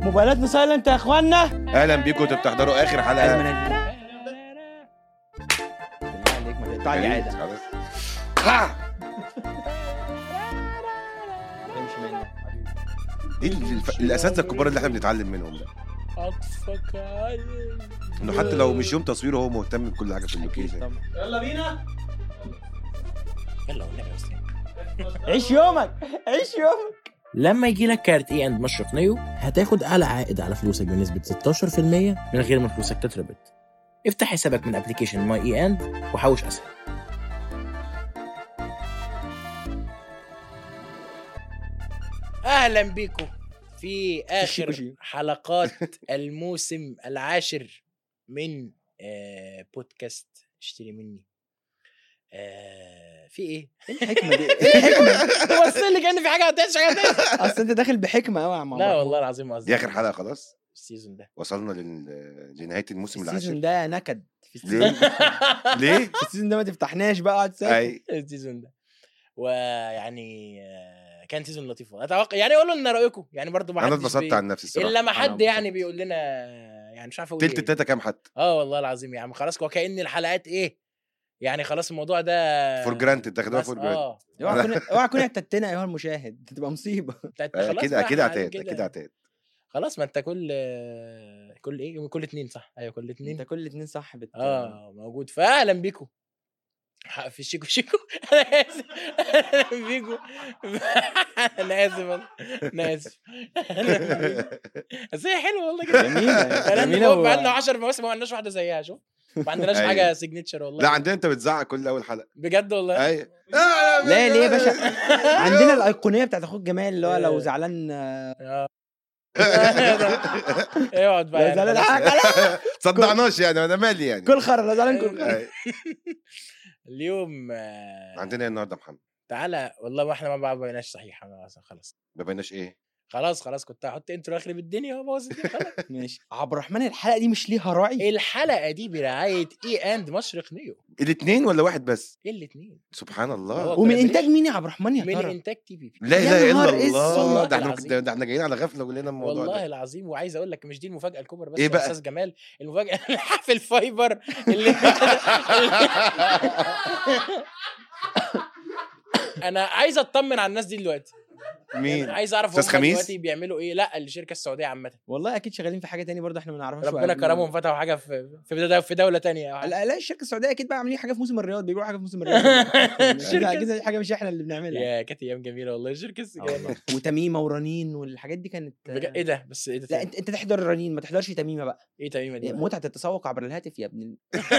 موبايلاتنا سايلنت يا اخوانا اهلا بيكم انتوا بتحضروا اخر حلقه لازم أنا- بالله عليك ما تقطع لي عاده خلاص. ها! امشي منك دي الف- الاساتذه الكبار اللي احنا بنتعلم منهم ده عطفك عين انه حتى لو مش يوم تصويره هو مهتم بكل حاجه في اللوكيشن طبعا يلا بينا يلا والنبي يا استاذ عيش يومك عيش يومك لما يجي لك كارت اي اند مشرق نيو هتاخد اعلى عائد على فلوسك بنسبه 16% من غير ما فلوسك تتربط افتح حسابك من ابلكيشن ماي اي اند وحوش اسهل اهلا بيكم في اخر شيكوشي. حلقات الموسم العاشر من آه، بودكاست اشتري مني آه، في ايه؟ الحكمه دي بص لي كان في حاجه هتحصل حاجه هتحصل اصل انت داخل بحكمه قوي يا عم لا والله العظيم قصدي دي اخر حلقه خلاص السيزون ده وصلنا لل... لنهايه الموسم السيزون العاشر ده نكد في ليه؟ السيزون ليه؟ في السيزون ده ما تفتحناش بقى اقعد ساكت اي السيزون ده ويعني آه، كان سيزون لطيف والله. اتوقع يعني قولوا لنا رايكم يعني برضو ما انا حدش اتبسطت بي... عن نفسي الصراحه الا ما أنا حد يعني انبسطت. بيقول لنا يعني مش عارف اقول تلت إيه. التلاته كام حد اه والله العظيم يا عم خلاص وكأن الحلقات ايه يعني خلاص الموضوع ده فور جرانتد تاخدوها بس- فور جرانتد اه اوعى تكون اوعى تكون اعتدتنا ايها المشاهد تبقى مصيبه بتاعت- خلاص اكيد بقى اكيد إحنا اعتاد كده. اكيد اعتاد خلاص ما انت كل كل ايه كل اتنين صح ايوه كل انت اتنين كل اتنين صح بت اه موجود فاهلا بيكم حق في الشيكو شيكو انا اسف اهلا بيكم انا اسف والله. انا اسف أهلاً بيكم. بس هي حلوه والله كده جميله جميله جميله بقى لنا و... 10 مواسم ما عندناش واحده زيها شوف ما عندناش أيوة. حاجه سيجنتشر والله لا عندنا انت بتزعق كل اول حلقه بجد والله اي لا ليه يا باشا عندنا الايقونيه بتاعت اخوك جمال اللي هو لو زعلان آه. اقعد بقى لو يعني زعلان خلاص. حاجه صدعناش يعني انا مالي يعني كل خرا لو زعلان كل أي. اليوم آه، عندنا ايه النهارده يا محمد تعالى والله ما احنا ما بقيناش صحيح أنا خلاص ما بيناش ايه خلاص خلاص كنت هحط انترو اخرب الدنيا وابوظ الدنيا خلاص ماشي عبد الرحمن الحلقه دي مش ليها راعي الحلقه دي برعايه اي اند مشرق نيو الاثنين ولا واحد بس الاثنين سبحان هو الله ومن كولابريشن. انتاج مين يا عبد الرحمن يا من ترى انتاج تي في بي لا يا اله نهار الا الله اسود. ده احنا العظيم. ده احنا جايين على غفله ولقينا الموضوع والله ده العظيم وعايز اقول لك مش دي المفاجاه الكبرى بس إيه يا بقى؟ استاذ جمال المفاجاه في الفايبر اللي انا عايز اطمن على الناس دي دلوقتي مين عايز اعرف أستاذ هم خميس؟ دلوقتي بيعملوا ايه لا الشركه السعوديه عامه والله اكيد شغالين في حاجه تاني برضه احنا ما نعرفهاش ربنا وقابلنا. كرمهم فتحوا حاجه في في دولة- في دوله تانية أو حاجة. لا لا الشركه السعوديه اكيد بقى عاملين حاجه في موسم الرياض بيبيعوا حاجه في موسم الرياض اكيد الشركة اكيد دي حاجه مش احنا اللي بنعملها يا كانت ايام جميله والله الشركه آه السعوديه والله. وتميمه ورنين والحاجات دي كانت بجد- ايه ده بس ايه ده لا تاني؟ انت انت تحضر رنين ما تحضرش تميمه بقى ايه تميمه دي بقى؟ متعه التسوق عبر الهاتف يا ابن ال...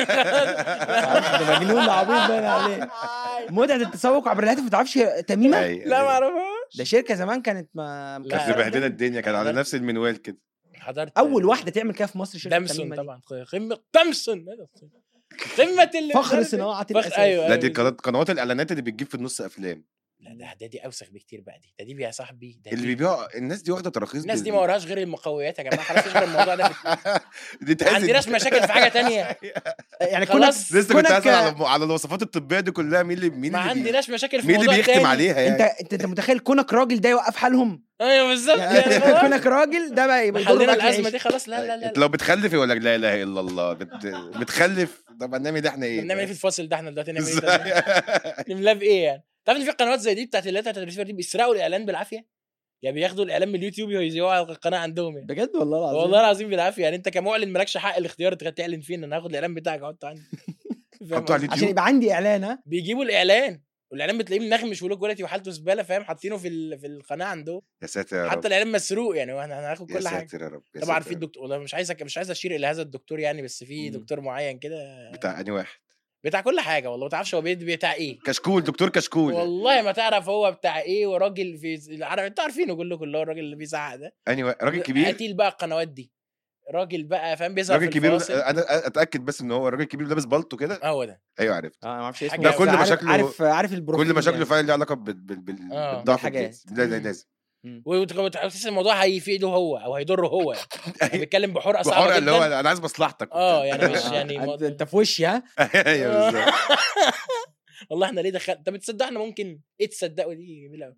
معرفش ده مجنون ده عبيط باين عليه متعه التسوق عبر الهاتف ما تعرفش تميمه أي- لا ما أي. اعرفهاش ده شركه زمان كانت ما لا. كانت مبهدله الدنيا كانت على حضرت- نفس المنوال كده حضرت اول واحده تعمل كده في مصر شركه دمسون تميمه دي. طبعا قمه دمسون إيه ده؟ قمه اللي مش فخر عارف إيه. صناعه فخر الاساس ايوه لا دي أيوة. قنوات قنوات الاعلانات اللي بتجيب في النص افلام لا ده ده دي اوسخ بكتير بقى دي ده دي يا صاحبي ده اللي دي بيبيعوا الناس دي واخده تراخيص الناس دي بال- ما وراهاش غير المقويات يا جماعه خلاص اشغل الموضوع ده في- دي ما تحس عندناش مشاكل في حاجه تانية يعني خلاص. كونك لسه كنت كونك- اسال على على الوصفات الطبيه دي كلها مين اللي مين ما اللي بي- عندناش مشاكل في مين اللي موضوع بيختم تاني. عليها يعني انت انت انت متخيل كونك راجل ده يوقف حالهم ايوه بالظبط يعني يعني خلاص. كونك راجل ده بقى يبقى يضر حلينا معاك الازمه العيش. دي خلاص لا لا لا انت لو بتخلف يقول لك لا اله الا الله بت... بتخلف طب هنعمل احنا ايه بنعمل ايه في الفاصل ده احنا دلوقتي نعمل ايه ازاي؟ دلوقتي؟ نملاه بايه يعني تعرف ان في قنوات زي دي بتاعت اللي هي بتاعت الريسيفر دي بيسرقوا الاعلان بالعافيه يعني بياخدوا الاعلان من اليوتيوب ويذيعوه على القناه عندهم يعني بجد والله العظيم والله العظيم بالعافيه يعني انت كمعلن مالكش حق الاختيار تخ- تعلن فين انا هاخد الاعلان بتاعك احطه عندي فاهم حطوا على قصدي؟ عشان اليوتيوب يبقى عندي اعلان ها بيجيبوا الاعلان والاعلان بتلاقيه منخمش ولو كواليتي وحالته زباله فاهم حاطينه في ال- في القناه عندهم يا ساتر يا حتى رب الاعلان مسروق يعني واحنا هناخد يا كل حاجه ساتر يا رب يا طبعا ساتر في يا رب. الدكتور والله مش عايز أك- مش عايز اشير الى هذا الدكتور يعني بس في مم. دكتور معين كده بتاع انهي واحد بتاع كل حاجه والله ما تعرفش هو بيد- بتاع ايه كشكول دكتور كشكول والله ما تعرف هو بتاع ايه وراجل في عارف انتوا عارفينه كلكم اللي هو الراجل اللي بيزعق ده انهي واحد راجل كبير قتيل بقى القنوات دي راجل بقى فاهم بيظهر راجل في كبير الفواصل انا اتاكد بس ان هو راجل كبير لابس بالطو كده هو ده ايوه عرفت اه ما اعرفش اسمه ده بس كل عارف- مشاكله- عارف عارف البروفيل كل مشاكله يعني. فعلا ليها علاقه بال... بال... بال... آه. بالضعف بالحاجات. الجنسي. لا لا لازم وتحس الموضوع هيفيده هو او هيضره هو يعني يعني بيتكلم بحرقه صعبه بحرقه اللي هو جدا انا عايز مصلحتك اه يعني مش آه، يعني انت, موضوع- انت في وشي ها ايوه بالظبط والله احنا ليه دخل طب تصدق احنا ممكن ايه تصدقوا دي جميله قوي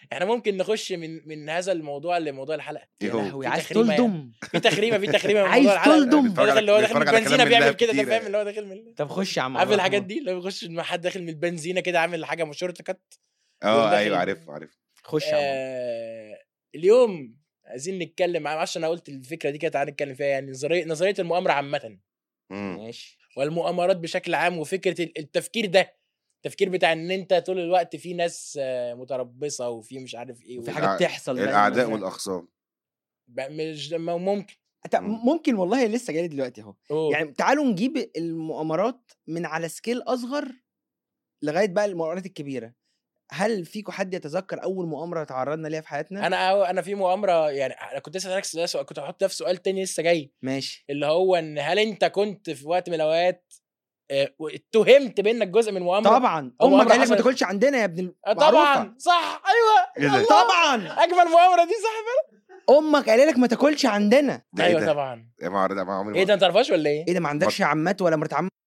احنا ممكن نخش من من هذا الموضوع لموضوع الحلقه ايه يا هو لهوي في عايز تخريمة يعني. تلدم في تخريمه في تخريمه من عايز موضوع الحلقه تلدم بيتفرج هو على- اللي هو داخل من بيتفرج على البنزينه كلام بيعمل الله كده ده كتير. فاهم اللي هو داخل من طب خش يا عم عارف عبد الحاجات الرحمن. دي لو بيخش مع حد داخل من البنزينه كده عامل حاجه شورت كات اه داخل- ايوه عارف عارف خش يا عم آه اليوم عايزين نتكلم معلش انا قلت الفكره دي كده تعالى نتكلم فيها يعني نظريه نظريه المؤامره عامه مم. ماشي والمؤامرات بشكل عام وفكره ال- التفكير ده التفكير بتاع ان انت طول الوقت في ناس آه، متربصه وفي مش عارف ايه في و- حاجه بتحصل دايماً. الاعداء والاخصام بقى مش ما- ممكن أنت ممكن والله لسه جاي دلوقتي اهو أوه. يعني تعالوا نجيب المؤامرات من على سكيل اصغر لغايه بقى المؤامرات الكبيره هل فيكم حد يتذكر اول مؤامره تعرضنا ليها في حياتنا انا أو- انا في مؤامره يعني انا كنت لسه اسالك سؤال كنت هحط ده في سؤال تاني لسه جاي ماشي اللي هو ان هل انت كنت في وقت من الاوقات آه، اتهمت بانك جزء من مؤامره طبعا أو امك مؤامرة قالت لك ما حصلت. تاكلش عندنا يا ابن ال- آه، معروفة. طبعا صح ايوه ايه ده؟ طبعا اجمل مؤامره دي صح امك قالت لك ما تاكلش عندنا ده ايه ايوه ده؟ طبعا يا ما عمري ما عمري ايه ده انت تعرفهاش ولا ايه؟ ايه ده ما عندكش عمات ولا مرات عم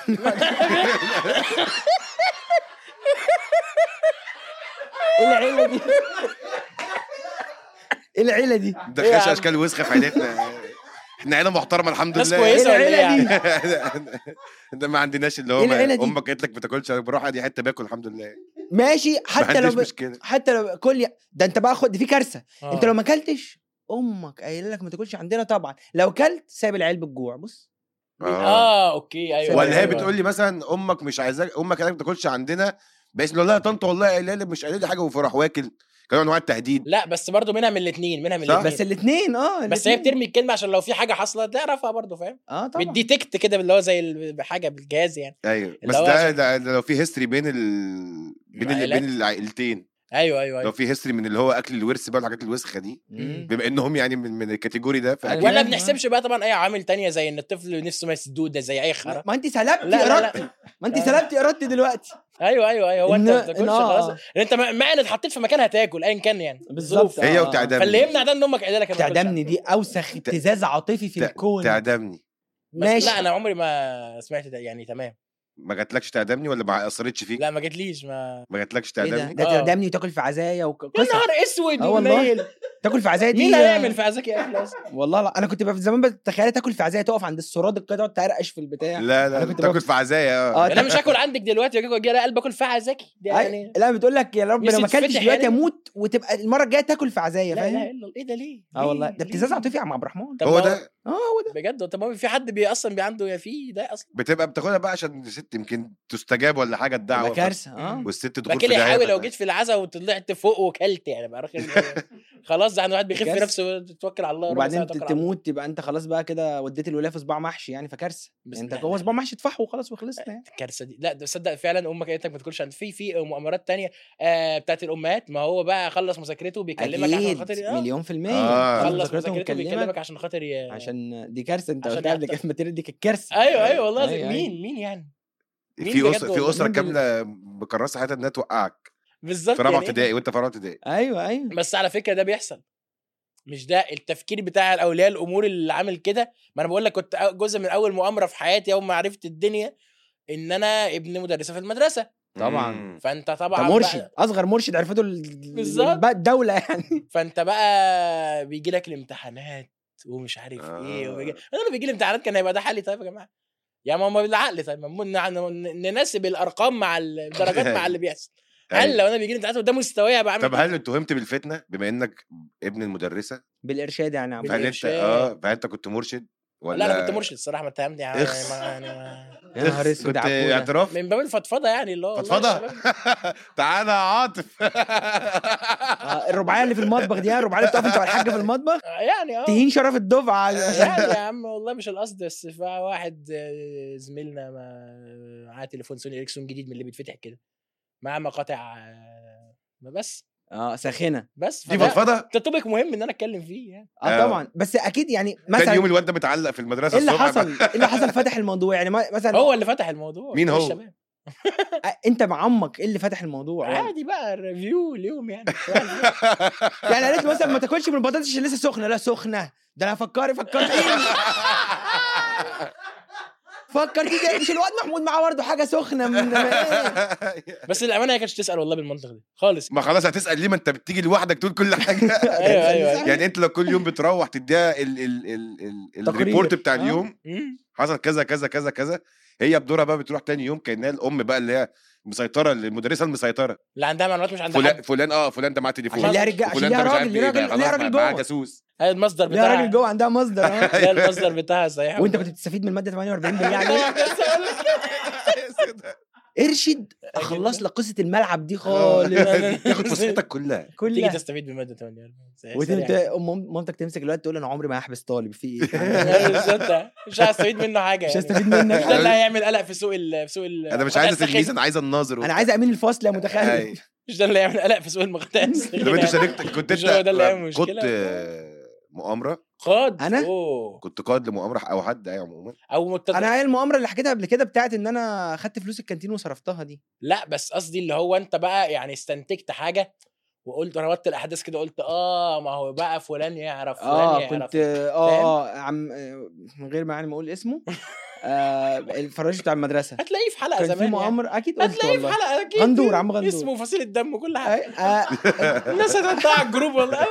ايه العيله دي ايه العيله دي ده إيه يا خش عم؟ اشكال وسخه في عيلتنا احنا عيله محترمه الحمد ناس لله كويسه إيه ولا ايه العيلة يعني؟ ده ما عندناش اللي هو إيه ما- العيلة دي؟ امك قالت لك ما تاكلش بروح ادي حته باكل الحمد لله ماشي ما حتى لو عنديش ب... مشكله حتى لو كل ي- ده انت بقى خد دي في كارثه آه. انت لو ما اكلتش امك قايله لك ما تاكلش عندنا طبعا لو كلت سايب العيال بالجوع بص اه اوكي ايوه ولا هي أيوة. بتقول لي مثلا امك مش عايزاك امك قالت لك ما تاكلش عندنا باسم والله يا طنط والله قايله لي مش قايله لي حاجه وفرح واكل كان انواع التهديد لا بس برضه منها من الاثنين منها من صح؟ الاثنين بس الاثنين اه بس هي الاتنين. بترمي الكلمه عشان لو في حاجه حاصله تعرفها برضه فاهم اه طبعا بتديتكت كده اللي هو زي ال- بحاجه بالجهاز يعني ايوه اللي بس هو ده, عشان- ده, ده لو في هيستوري بين ال بين ال... العائلات؟ بين العائلتين ايوه ايوه لو ايوه في هيستوري من اللي هو اكل الورث بقى والحاجات الوسخه دي مم. بما انهم يعني من, من الكاتيجوري ده فاكيد ولا أيوة. بنحسبش بقى طبعا اي عوامل تانية زي ان الطفل نفسه ما يسدوده زي اي خرا ما انت سلبتي لا، لا، لا. ارادتي ما انت آه. سلبتي ارادتي دلوقتي ايوه ايوه ايوه هو انت إن- ما بتاكلش إن آه، خلاص آه. لان انت مع ان اتحطيت في مكان هتاكل ايا كان يعني بالظبط ظروف. هي آه، آه. وتعدمني فاللي يمنع ده ان امك قايله لك أنا ما باكلش تعدمني دي اوسخ ابتزاز عاطفي في تع- الكون تعدمني بس ماشي لا انا عمري ما سمعت ده يعني تمام ما جاتلكش تعدمني ولا ما اثرتش فيك لا ما جاتليش ما ما جاتلكش ايه ده تعدمني ده آه. تعدمني وتاكل في عزايا وك- يا قصة نهار اسود آه والله. ومنيل تاكل في عزايا دي مين هيعمل في عزاكي اكل اصلا والله لا انا كنت بقى في زمان بتخيل تاكل في عزايا تقف عند السراد كده تقعد تقرقش في البتاع لا أنا لا كنت تاكل باكل- في عزايا اه اه انا مش هاكل عندك دلوقتي واجي اجي قلب اكل في عزاكي دي أي- يعني لا بتقول لك يا رب نفسي لو ما اكلتش تتفتح دلوقتي يعني. اموت وتبقى المره الجايه تاكل في عزايا لا لا فاهم الا ايه ده ليه؟ اه والله ليه؟ ده ابتزاز ليه؟ عاطفي يا عم عبد الرحمن طب هو ما ده اه هو ده بجد طب ما في حد بي اصلا بي عنده في ده اصلا بتبقى بتاخدها بقى عشان ست يمكن تستجاب ولا حاجه الدعوه تبقى كارثه اه والست تدخل بقى في كده داهية يحاول لو بقى. جيت في العزا وطلعت فوق وكلت يعني بقى راجل خلاص ده يعني واحد بيخف كارثة. نفسه وتتوكل على الله ربع وبعدين ساعة ت- توكل على الله. تموت تبقى انت خلاص بقى كده وديت الولايه في صباع محشي يعني فكارثه بس يعني انت لا، هو لا، صباع محشي طفحه وخلاص وخلصنا يعني الكارثه دي لا ده صدق فعلا امك قالت لك ما تاكلش عند في في مؤامرات تانية آه بتاعت الامهات ما هو بقى خلص مذاكرته بيكلمك عشان اكيد خاطر آه، مليون في المية آه. خلص خلص مذاكرته مذاكرته ويكلمك بيكلمك عشان خاطر ي... عشان دي كارثه انت عشان قلت قبل يحتفظ. كده الماتيريال دي كانت كارثه ايوه ايوه والله أيوة، أيوة أيوة. مين مين يعني مين في بجد اسره في والله؟ اسره مين بال- كامله مكرسه حياتها انها توقعك بالظبط في رابعه يعني إيه؟ ابتدائي وانت في رابعه ابتدائي ايوه ايوه بس على فكره ده بيحصل مش ده التفكير بتاع الاولياء الامور اللي عامل كده ما انا بقول لك كنت أو- جزء من اول مؤامره في حياتي اول ما عرفت الدنيا ان انا ابن مدرسه في المدرسه طبعاً. مم. فانت ده طبعا مرشد بقى اصغر مرشد عرفته ال- بالظبط. الب- الدوله يعني فانت بقى بيجي لك الامتحانات ومش عارف ايه آه. وبيجي... انا لما بيجي لي امتحانات كان هيبقى ده حالي طيب يا جماعه يا ماما بالعقل طيب ما ن- ن- نناسب الارقام مع الدرجات مع اللي بيحصل هل أيوة. لو انا بيجي لي امتحانات وده مستواي هبقى عامل طب كده؟ هل اتهمت بالفتنه بما انك ابن المدرسه بالارشاد يعني يا عم بال- فهل انت بالإرشاد. اه فهل انت كنت مرشد ولا لا انا كنت مرشد الصراحه ما اتهمني يعني اخس. ما- يعني ما... يا نهار اسود كنت يا عبودة. اعتراف من باب الفضفضه يعني اللي هو والله فضفضه الشباب- تعالى يا عاطف آه، الرباعيه اللي في المطبخ دي الرباعيه اللي بتقف انت والحاجه في المطبخ آه، يعني اه تهين شرف الدفعه يعني يا عم والله مش القصد بس في واحد آه، زميلنا ما معاه تليفون سوني اريكسون جديد من اللي بيتفتح كده معاه مقاطع آه، ما بس اه ساخنه بس دي فده- فضفضه ده توبيك مهم ان انا اتكلم فيه يعني اه آه. طبعا بس اكيد يعني تاني مثلا يوم الواد ده متعلق في المدرسه ايه اللي الصبح حصل ايه اللي حصل فتح الموضوع يعني ما- مثلا هو اللي فتح الموضوع مين مش هو؟ الشباب. آه، انت مع عمك ايه اللي فتح الموضوع يعني, عادي بقى الريفيو اليوم يعني يعني قالت مثلا ما تاكلش من البطاطس اللي لسه سخنه لا سخنه ده انا فكري فكرتيني فكر تيجي مش الواد محمود معاه برضه حاجه سخنه من إيه؟ بس الامانه هي كانتش تسال والله بالمنطق ده خالص ما خلاص هتسال ليه ما انت بتيجي لوحدك تقول كل حاجه ايوه ايوه أيوة. يعني انت لو كل يوم بتروح تديها ال ال ال ال تقرير. الريبورت بتاع آه. اليوم مم. حصل كذا كذا كذا كذا هي بدورها بقى بتروح تاني يوم كانها الام بقى اللي هي مسيطره المدرسه المسيطره اللي عندها معلومات مش عند فلان حد فلان اه فلان ده معاه تليفون عشان ليها رجال عشان وفلان ليها ده مش راجل عارف ليها ايه راجل بقى، ليها خلاص راجل بقى معاه جوه جاسوس هذا المصدر ليها راجل بتاعها جوه عندها مصدر اه ده المصدر بتاعها صحيح وانت كنت بتستفيد من الماده 48 بالله عليك ارشد اخلص لك قصه الملعب دي خالص تاخد فسحتك كلها تيجي كلها تستفيد بماده 48 صحيح، وانت سريع. أم- مامتك تمسك الواد تقول انا عمري ما هحبس طالب في ايه بالظبط مش هستفيد منه حاجه مش يعني. هستفيد منك مش ده اللي هيعمل قلق في سوق ال في سوق ال انا مش المقاطع عايز التلميذ الساخنة. انا عايز الناظر انا عايز امين الفصل يا متخلف أي. مش ده اللي هيعمل قلق في سوق المقاطع الساخنة طب انت يعني. شاركت كنت مش هو ده اللي هيعمل انت مشكلة. كنت آه، مؤامره قاد أنا؟ أوه. كنت قائد لمؤامره او حد اي عموما او متطلع انا هي المؤامره اللي حكيتها قبل كده بتاعت ان انا خدت فلوس الكانتين وصرفتها دي لا بس قصدي اللي هو انت بقى يعني استنتجت حاجه وقلت ربطت الاحداث كده قلت اه ما هو بقى فلان يعرف فلان اه يعرف كنت اه اه عم آه، من غير ما يعني ما اقول اسمه آه الفراش بتاع المدرسه هتلاقيه في حلقه كان زمان في يعني. مؤامره اكيد قلت هتلاقيه في والله حلقه اكيد غندور، عم غندور. اسمه فصيل الدم وكل حاجه آه، آه، الناس هتقطع على الجروب والله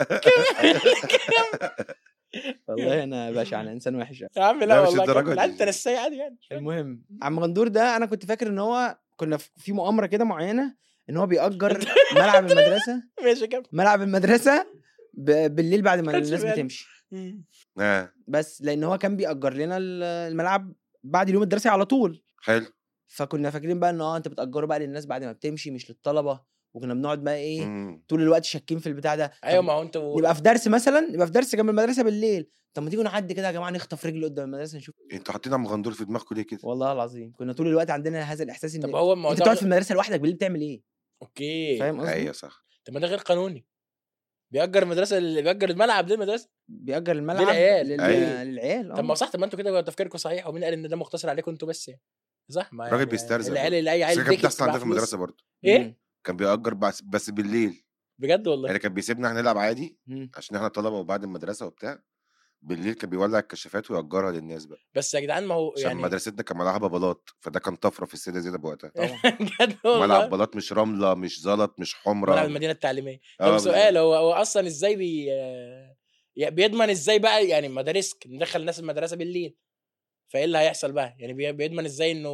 والله انا باشا انا انسان وحش يا عم لا, لا، مش والله الدرجة كمل. لا دي. انت نسي عادي يعني المهم عم غندور ده انا كنت فاكر ان هو كنا في- في مؤامره كده معينه ان هو بيأجر ملعب المدرسه ماشي كمل ملعب المدرسه ب- بالليل بعد ما خدش الناس بالي. بتمشي مم. اه بس لان هو كان بيأجر لنا ال- الملعب بعد اليوم الدراسي على طول حلو فكنا فاكرين بقى ان اه انت بتأجره بقى للناس بعد ما بتمشي مش للطلبه وكنا بنقعد بقى ايه مم. طول الوقت شاكين في البتاع ده طب ايوه ما هو انت و... نبقى في درس مثلا نبقى في درس جنب المدرسه بالليل طب ما تيجوا نعدي كده يا جماعه نخطف رجل قدام المدرسه نشوف انتوا حاطين عم غندور في دماغكم ليه كده والله العظيم كنا طول الوقت عندنا هذا الاحساس ان طب هو الموضوع انت تقعد في المدرسه لوحدك بالليل بتعمل ايه اوكي فاهم قصدي ايوه صح طب ما ده غير قانوني بيأجر المدرسه اللي بيأجر الملعب ده المدرسه بيأجر الملعب للعيال. لل... أيوة. للعيال طب ما اه صح طب ما انتوا كده تفكيركم صحيح ومين قال ان ده مقتصر عليكم انتوا بس يعني صح ما الراجل يعني بيسترزق العيال برضه. اللي اي بس عيل كانت ديكت بتحصل عندنا معاه في فلوس. المدرسه برضه ايه مم. كان بيأجر بس بس بالليل بجد والله يعني كان بيسيبنا احنا نلعب عادي مم. عشان احنا طلبه وبعد المدرسه وبتاع بالليل كان بيولع الكشافات ويأجرها للناس بقى بس يا جدعان ما هو عشان يعني مدرستنا كان ملعبها بلاط فده كان طفره في السيده زينب وقتها بجد والله ملعب بلاط مش رمله مش زلط مش حمره ملعب المدينه التعليميه آه، طب سؤال هو هو اصلا ازاي بي يعني بيضمن ازاي بقى يعني ما ده ريسك ندخل الناس المدرسه بالليل فايه اللي هيحصل بقى يعني بي- بيضمن ازاي انه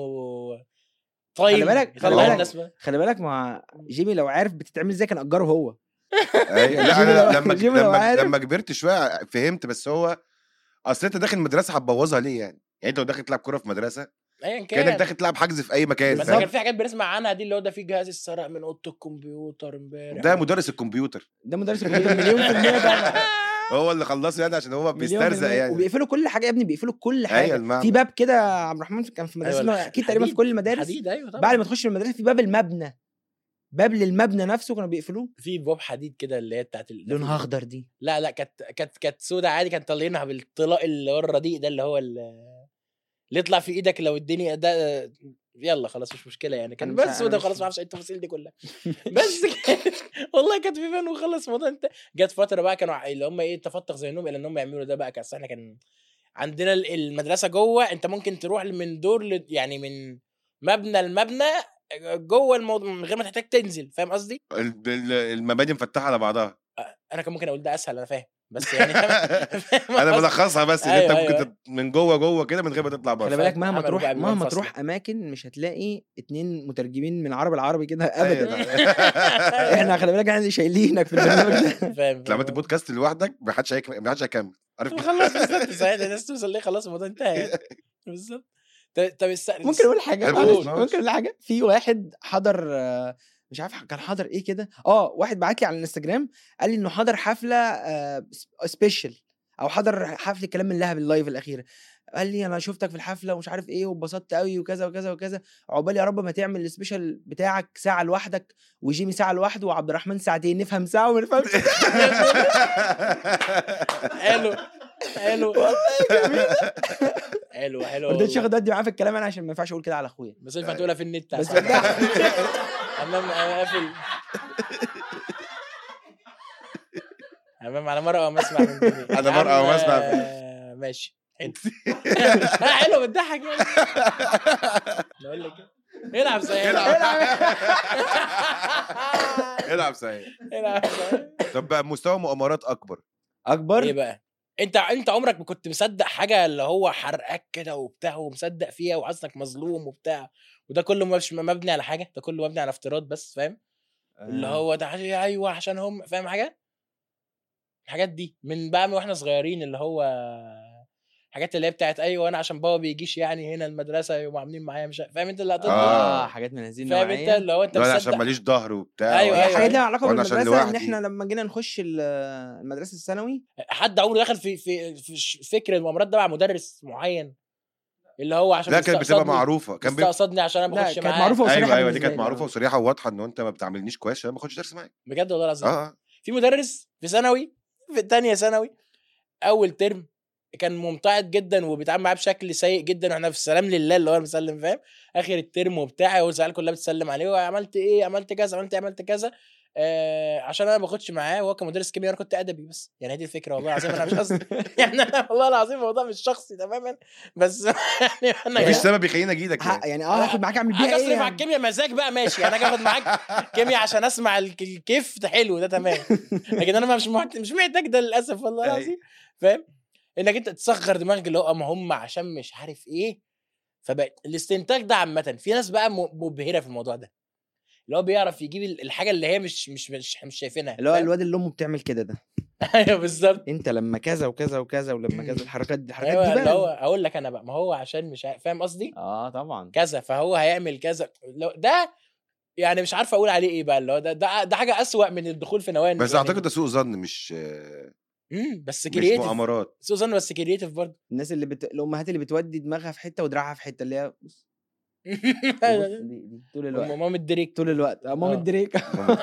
طيب بالك- خلي يطلع بالك. الناس بقى خلي بالك ما جيمي لو عارف بتتعمل ازاي كان اجره هو أيوة. لا جيمي لو- انا لما جيمي لو لما عارف. لما كبرت شويه فهمت بس هو اصل انت داخل مدرسه هتبوظها ليه يعني؟ يعني انت لو داخل تلعب كوره في مدرسه ايا كانك كان داخل تلعب حجز في اي مكان بس فاهم؟ كان في حاجات بنسمع عنها دي اللي هو ده في جهاز اتسرق من اوضه الكمبيوتر امبارح ده مدرس الكمبيوتر ده مدرس الكمبيوتر مليون في المية طبعا هو اللي خلصه يعني عشان هو مليون في بيسترزق المية. يعني وبيقفلوا كل حاجه يا ابني بيقفلوا كل ايوه حاجه المعنى في باب كده يا عبد الرحمن كان في مدرستنا أيوة، اكيد تقريبا في الحديد. كل المدارس حديد ايوه طبعا بعد ما تخش المدرسه في باب المبنى باب للمبنى نفسه كانوا بيقفلوه في بواب حديد كده اللي هي بتاعت ال... لونها اخضر دي لا لا كانت كانت كانت سودا عادي كانت طالعينها بالطلاق اللي هو الرديء ده اللي هو ال- اللي يطلع في ايدك لو الدنيا ده يلا خلاص مش مشكله يعني كان أنا مش بس ع- سودا أنا مش وخلاص ما اعرفش ايه التفاصيل دي كلها بس كان- والله كانت في فين وخلص الموضوع انت جت فتره بقى كانوا ع- اللي هم ايه تفتق ذهنهم الى ان هم يعملوا ده بقى كان أصل احنا كان عندنا ال- المدرسه جوه انت ممكن تروح من دور ل... يعني من مبنى لمبنى جوه الموضوع من غير ما تحتاج تنزل فاهم قصدي؟ ال- ال- المباني مفتحه على بعضها انا كان ممكن اقول ده اسهل انا فاهم بس يعني فاهم انا قصدي؟ بلخصها بس ان أيوة، انت أيوة. ممكن تت- من جوه جوه كده من غير ما تطلع خلي بره بالك مهما عملوا تروح بقى بيبان مهما فاصلة. تروح اماكن مش هتلاقي اتنين مترجمين من عربي العربي كده ابدا أيوة. احنا خلي بالك احنا اللي شايلينك في البرنامج ده فاهم لما فاهم. انت بودكاست لوحدك ما حدش هيك- ما حدش هيكمل عارف كده؟ خلاص بالظبط صحيح الناس توصل ليه خلاص الموضوع انتهى يعني. بالظبط طب طب الس... ممكن اقول حاجه حلو، معلش، قول. ممكن اقول حاجه في واحد حضر آه، مش عارف كان حضر ايه كده اه واحد بعت لي على الانستجرام قال لي انه حضر حفله آه، سبيشال او حضر حفله كلام من لهب اللايف الاخيره قال لي انا شفتك في الحفله ومش عارف ايه واتبسطت قوي وكذا وكذا وكذا عقبال يا رب ما تعمل السبيشال بتاعك ساعه لوحدك وجيمي ساعه لوحده وعبد الرحمن ساعتين نفهم ساعه وما نفهمش حلو حلو حلو حلو ما رضيتش والله. اخد ودي معاه في الكلام انا عشان ما ينفعش اقول كده على اخويا بس ينفع تقولها في النت بس عشان- ده- امام أمام قافل امام على مرأة وما اسمع من دوني على يا مرأى عم، وما أسمع. آه، ماشي حلو حلو بتضحك يعني بقول لك إيه؟ العب زي العب صحيح العب زي طب بقى مستوى مؤامرات اكبر اكبر ايه بقى انت انت عمرك ما كنت مصدق حاجه اللي هو حرقك كده وبتاع ومصدق فيها وحاسسك مظلوم وبتاع وده كله مش مبني على حاجه ده كله مبني على افتراض بس فاهم اللي هو ده عشان- ايوه عشان هم فاهم حاجه الحاجات دي من بقى من واحنا صغيرين اللي هو حاجات اللي هي بتاعت ايوه انا عشان بابا بيجيش يعني هنا المدرسه يقوموا عاملين معايا مش فاهم انت اللقطات دي آه. اه حاجات من هذه فاهم انت النوعيه اللي هو انت لا لا، عشان مصدق ماليش ظهر وبتاع أيوة، هي أيوة. حاجات لها علاقه وأنا عشان بالمدرسه ان لوحدي. احنا لما جينا نخش ال- المدرسه الثانوي حد عمره دخل في في, في ش- فكر المؤامرات ده مع مدرس معين اللي هو عشان لا كانت بتبقى بيستقصدني- معروفه كان بي... بيستقصدني عشان انا لا بخش كانت معاه معروفه وصريحه ايوه ايوه دي بالنسبة كانت لي. معروفه وصريحه وواضحه ان انت ما بتعاملنيش كويس عشان ما باخدش درس معاك بجد والله العظيم اه اه في مدرس في ثانوي في تانية ثانوي اول ترم كان ممتعض جدا وبيتعامل معاه بشكل سيء جدا واحنا في السلام لله اللي هو مسلم فاهم اخر الترم وبتاع والعيال كلها بتسلم عليه وعملت ايه عملت كذا عملت ايه عملت كذا آه عشان انا ما باخدش معاه وهو كان مدرس كيمياء وانا كنت ادبي بس يعني هي دي الفكره والله العظيم انا مش قصدي يعني انا والله العظيم الموضوع مش شخصي تماما بس يعني انا مفيش يعني سبب يخليني اجي لك ه- يعني. يعني اه هاخد معاك اعمل بيها حاجه ايه اصرف على يعني؟ الكيمياء مزاج بقى ماشي يعني اجي اخد معاك كيمياء عشان اسمع الك- الكيف ده حلو ده تمام لكن انا مش محت... مش محتاج ده للاسف والله أيوة. العظيم فاهم انك انت تصغر دماغك اللي هو اما هم عشان مش عارف ايه فبقت الاستنتاج ده عامه في ناس بقى م- مبهره في الموضوع ده اللي هو بيعرف يجيب ال- الحاجه اللي هي مش مش مش, مش شايفينها اللي هو فاهم؟ الواد اللي امه بتعمل كده ده ايوه بالظبط انت لما كذا وكذا وكذا ولما كذا الحركات دي الحركات ايوه دي اللي بقى هو اقول لك انا بقى ما هو عشان مش عارف فاهم قصدي اه طبعا كذا فهو هيعمل كذا لو ده يعني مش عارف اقول عليه ايه بقى اللي هو ده ده, ده حاجه اسوأ من الدخول في نواني بس يعني. اعتقد ده سوء ظن مش آه، امم بس مش كرييتيف مؤامرات سوزان بس كرييتيف برضه الناس اللي بت... الامهات اللي بتودي دماغها في حته ودراعها في حته اللي هي بص بص دي, دي طول الوقت ماما دريك طول الوقت اه مام آه. الدريك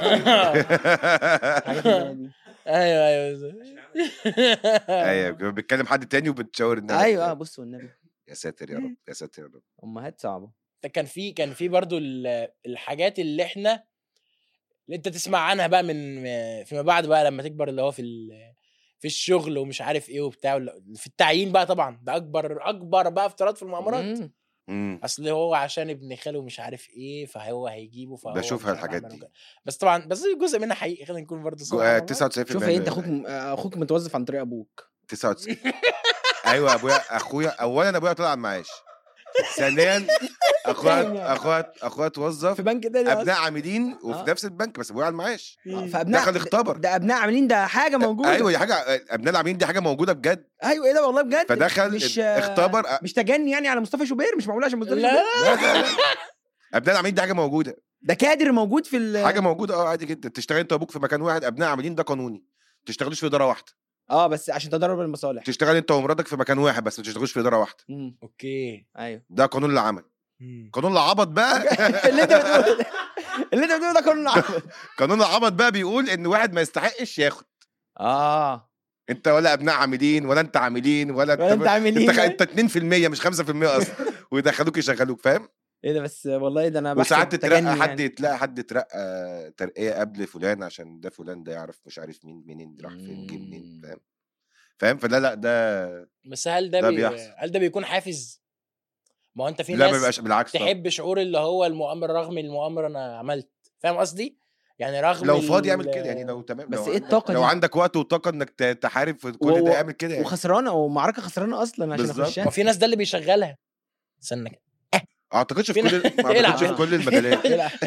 حاجات اللي هي دي. ايوه ايوه ايوه بتكلم حد تاني وبتشاور الناس ايوه اه بص والنبي يا ساتر يا رب يا ساتر يا رب امهات صعبه ده كان في كان في برضه ال- الحاجات اللي احنا اللي انت تسمع عنها بقى من فيما بعد بقى لما تكبر اللي هو في ال- في الشغل ومش عارف ايه وبتاع ولا- في التعيين بقى طبعا ده اكبر اكبر بقى افتراض في المؤامرات مم. مم. اصل هو عشان ابن خاله مش عارف ايه فهو هيجيبه فهو بشوفها مش عارف الحاجات عمل دي. وكده. بس طبعا بس جزء منها حقيقي خلينا نكون برضه جو- صراحة آه، مع بعض. 99% شوف إيه، انت اخوك م- آه، اخوك متوظف عن طريق ابوك 99 ايوه ابويا اخويا اولا ابويا طلع على المعاش ثانيا اخويا اخويا اخويا اتوظف في بنك تاني ابناء عاملين وفي آه. نفس البنك بس ابويا على المعاش أصلاً. فابناء دخل اختبر. ده ابناء عاملين ده حاجه موجوده ايوه دي حاجه ابناء العاملين دي حاجه موجوده بجد ايوه ايه ده والله بجد فدخل مش اختبر مش تجني يعني على مصطفى شوبير مش معمول عشان مصطفى لا شوبير لا لا لا ابناء العاملين دي حاجه موجوده ده كادر موجود في ال... حاجه موجوده اه عادي جدا تشتغل انت وابوك في مكان واحد ابناء عاملين ده قانوني ما تشتغلوش في اداره واحده اه بس عشان تضرب المصالح تشتغل انت ومراتك في مكان واحد بس ما تشتغلوش في اداره واحده مم. اوكي ايوه ده قانون العمل مم. قانون العبط بقى اللي انت بتقوله ده- اللي انت بتقوله ده قانون العمل قانون العبط بقى بيقول ان واحد ما يستحقش ياخد اه انت ولا ابناء عاملين ولا انت عاملين ولا ولا انت عامل انت ايه انت 2% مش 5% اصلا ويدخلوك يشغلوك فاهم ايه ده بس والله ده انا بحسب وساعات تجني تترقى حد يعني. يتلاقى حد ترقى ترقيه قبل فلان عشان ده فلان ده يعرف مش عارف مين منين راح فين جه منين مم. فاهم فاهم فلا لا ده بس هل ده, ده بي... بيحصل. هل ده بيكون حافز ما هو انت في لا ما ناس بيبقاش بالعكس طبعا. تحب شعور اللي هو المؤامره رغم المؤامره انا عملت فاهم قصدي يعني رغم لو فاضي ال- اعمل كده يعني لو تمام بس لو ايه عندك- الطاقة لو دي؟ عندك وقت وطاقه انك ت- تحارب في كل و- ده اعمل كده يعني وخسرانه ومعركه خسرانه اصلا عشان بالظبط. اخشها ما في ناس ده اللي بيشغلها استنى كده ما اعتقدش في فين- كل ما اعتقدش في العب. كل المجالات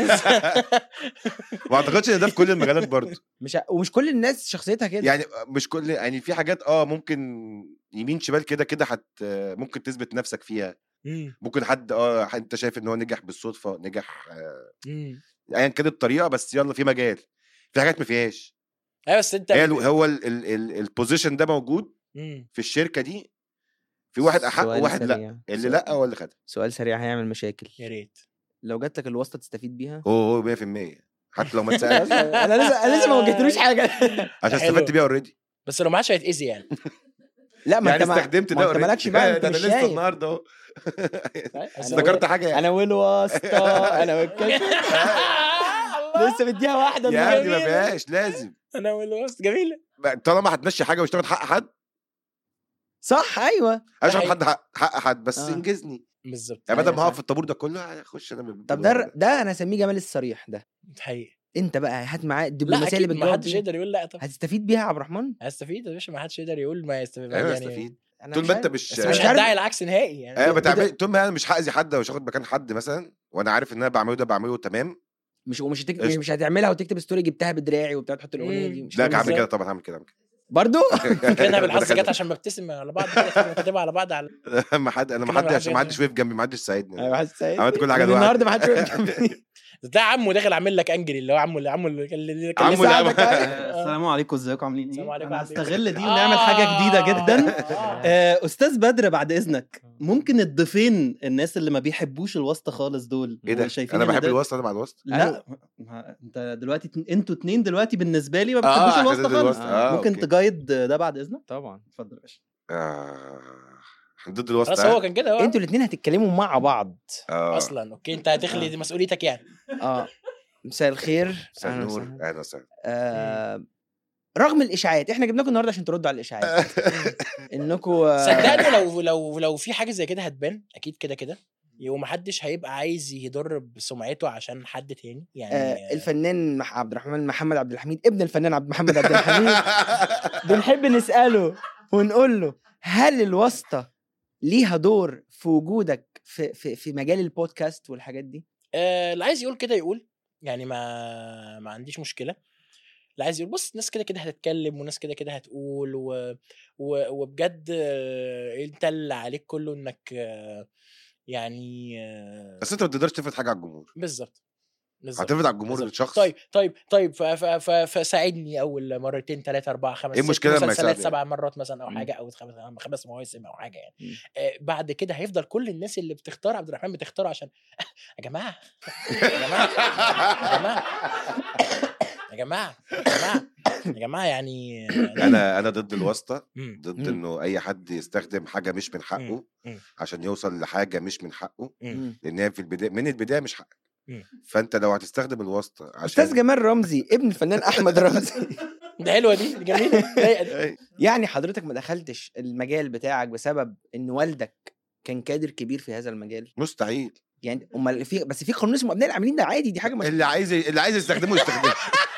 ما اعتقدش ان ده في كل المجالات برضه مش ع- ومش كل الناس شخصيتها كده يعني مش كل يعني في حاجات اه ممكن يمين شمال كده كده حت ممكن تثبت نفسك فيها مم. ممكن حد اه انت شايف ان هو نجح بالصدفه نجح آه، مم. ايا كانت الطريقه بس يلا في مجال في حاجات ما فيهاش ايوه بس انت هي ال- هو البوزيشن ده موجود مم. في الشركه دي في واحد احق سؤال وواحد لا سريع. اللي سؤال- لا هو اللي خدها سؤال سريع هيعمل مشاكل يا ريت لو جات لك الواسطه تستفيد بيها هو هو 100% حتى لو ما بس اتسالش انا لسه انا لسه ما وجهتلوش حاجه عشان حلو. استفدت بيها اوريدي بس لو ما عادش هيتاذي يعني لا ما يعني انت ما استخدمت ما ده انت already. مالكش بقى انت ده انا مش لسه شايف النهارده اهو بس افتكرت حاجه يعني انا والواسطه انا والكشف لسه مديها واحده يا ابني النهارده. ما فيهاش لازم انا والوسط جميله طالما هتمشي حاجه ومش تاخد حق حد صح ايوه انا مش هاخد حقيقي. حد حق, حق حد بس آه. انجزني بالظبط يعني بدل أيوة ما هقف صح. في الطابور ده كله هخش انا طب بالطابور ده ده انا اسميه جمال الصريح ده حقيقي انت بقى هات معاه لا الدبلوماسيه اللي اكيد ما بتجاوب حدش بيها. يقدر يقول لا طب هتستفيد بيها يا عبد الرحمن هستفيد يا باشا ما حدش يقدر يقول ما يستفيد ايوه يعني استفيد أنا طول مش ما انت عارف. مش بس أنا مش مش عارف- هدعي العكس نهائي يعني ايوه كده- بتعمل طول ما انا مش هاذي حد او مش هاخد مكان حد مثلا وانا عارف ان انا بعمله ده بعمله تمام مش ومش هتك... قشطة. مش هتعملها وتكتب ستوري جبتها بدراعي وبتاع تحط الاغنيه دي مم. مش لا هتعمل هعمل إزاي؟ كده طبعا هعمل كده هعمل كده برضو فاكرينها بالحظ دخلت- جت عشان ببتسم على بعض كده كاتبها على بعض على ما حد انا ما كده حدش بالحظ ما حدش جت. وقف جنبي ما حدش ساعدني ايوه حاسس سعيد عملت كل حاجه من لوحدي النهارده ما حدش واقف جنبي. ده عمو داخل عامل لك انجلي اللي هو عمو اللي عمو اللي اللي كان عمو لسه اللي ساعدك عمل- أيوة. السلام عليكم ازيكم عاملين السلام ايه؟ عليكم انا عاملين إيه؟ هستغل دي ونعمل حاجه جديده جدا آه. آه، استاذ بدر بعد اذنك ممكن الضيفين الناس اللي ما بيحبوش الواسطه خالص دول ايه ده وشايفين انا إن بحب ده- الوسط انا مع الوسط لا ما انت دلوقتي اتن- انتوا اتنين دلوقتي بالنسبه لي ما آه، بتحبوش عشان الواسطه ده خالص الوسط. آه، ممكن أوكي. تجايد ده بعد اذنك طبعا اتفضل يا باشا آه، إحنا ضد الوسط خلاص ها؟ هو كان كده هو انتوا الاثنين هتتكلموا مع بعض آه. اصلا اوكي انت هتخلي دي مسؤوليتك يعني اه مساء الخير مساء أهلاً النور وسهلاً. اهلا وسهلا آه رغم الاشاعات احنا جبناكم النهارده عشان تردوا على الاشاعات انكم صدقني لو لو لو في حاجه زي كده هتبان اكيد كده كده ومحدش هيبقى عايز يضر بسمعته عشان حد تاني يعني آه الفنان مح- عبد الرحمن محمد عبد الحميد ابن الفنان عبد محمد عبد الحميد بنحب نساله ونقول له هل الواسطه ليها دور في وجودك في في في مجال البودكاست والحاجات دي آه، اللي عايز يقول كده يقول يعني ما ما عنديش مشكله اللي عايز يقول بص ناس كده كده هتتكلم وناس كده كده هتقول و... و... وبجد آه، انت اللي عليك كله انك آه، يعني آه، بس انت ما تقدرش تفرض حاجه على الجمهور بالظبط بالظبط هتفرض على الجمهور بالظبط. الشخص طيب طيب طيب ف- ف- ف- فساعدني اول مرتين ثلاثة أربعة خمس إيه ست المشكلة لما مسلسلات يساعدك؟ سبع مرات مثلا أو مم. حاجة أو خمس خمس مواسم أو حاجة يعني مم. آه بعد كده هيفضل كل الناس اللي بتختار عبد الرحمن بتختاره عشان يا جماعة يا جماعة يا جماعة يا جماعة يا جماعة يا جماعة يعني انا انا ضد الواسطه مم. ضد مم. انه اي حد يستخدم حاجه مش من حقه مم. عشان يوصل لحاجه مش من حقه مم. لان هي في البدايه من البدايه مش حقك مم. فانت لو هتستخدم الواسطه استاذ عشان جمال رمزي ابن الفنان احمد رمزي ده حلوة دي دي جميلة ضايقة دي. أي. يعني حضرتك ما دخلتش المجال بتاعك بسبب ان والدك كان كادر كبير في هذا المجال مستحيل يعني امال في بس في قانون اسمه ابناء العاملين ده عادي دي حاجه مش اللي عايز اللي عايز يستخدمه يستخدمه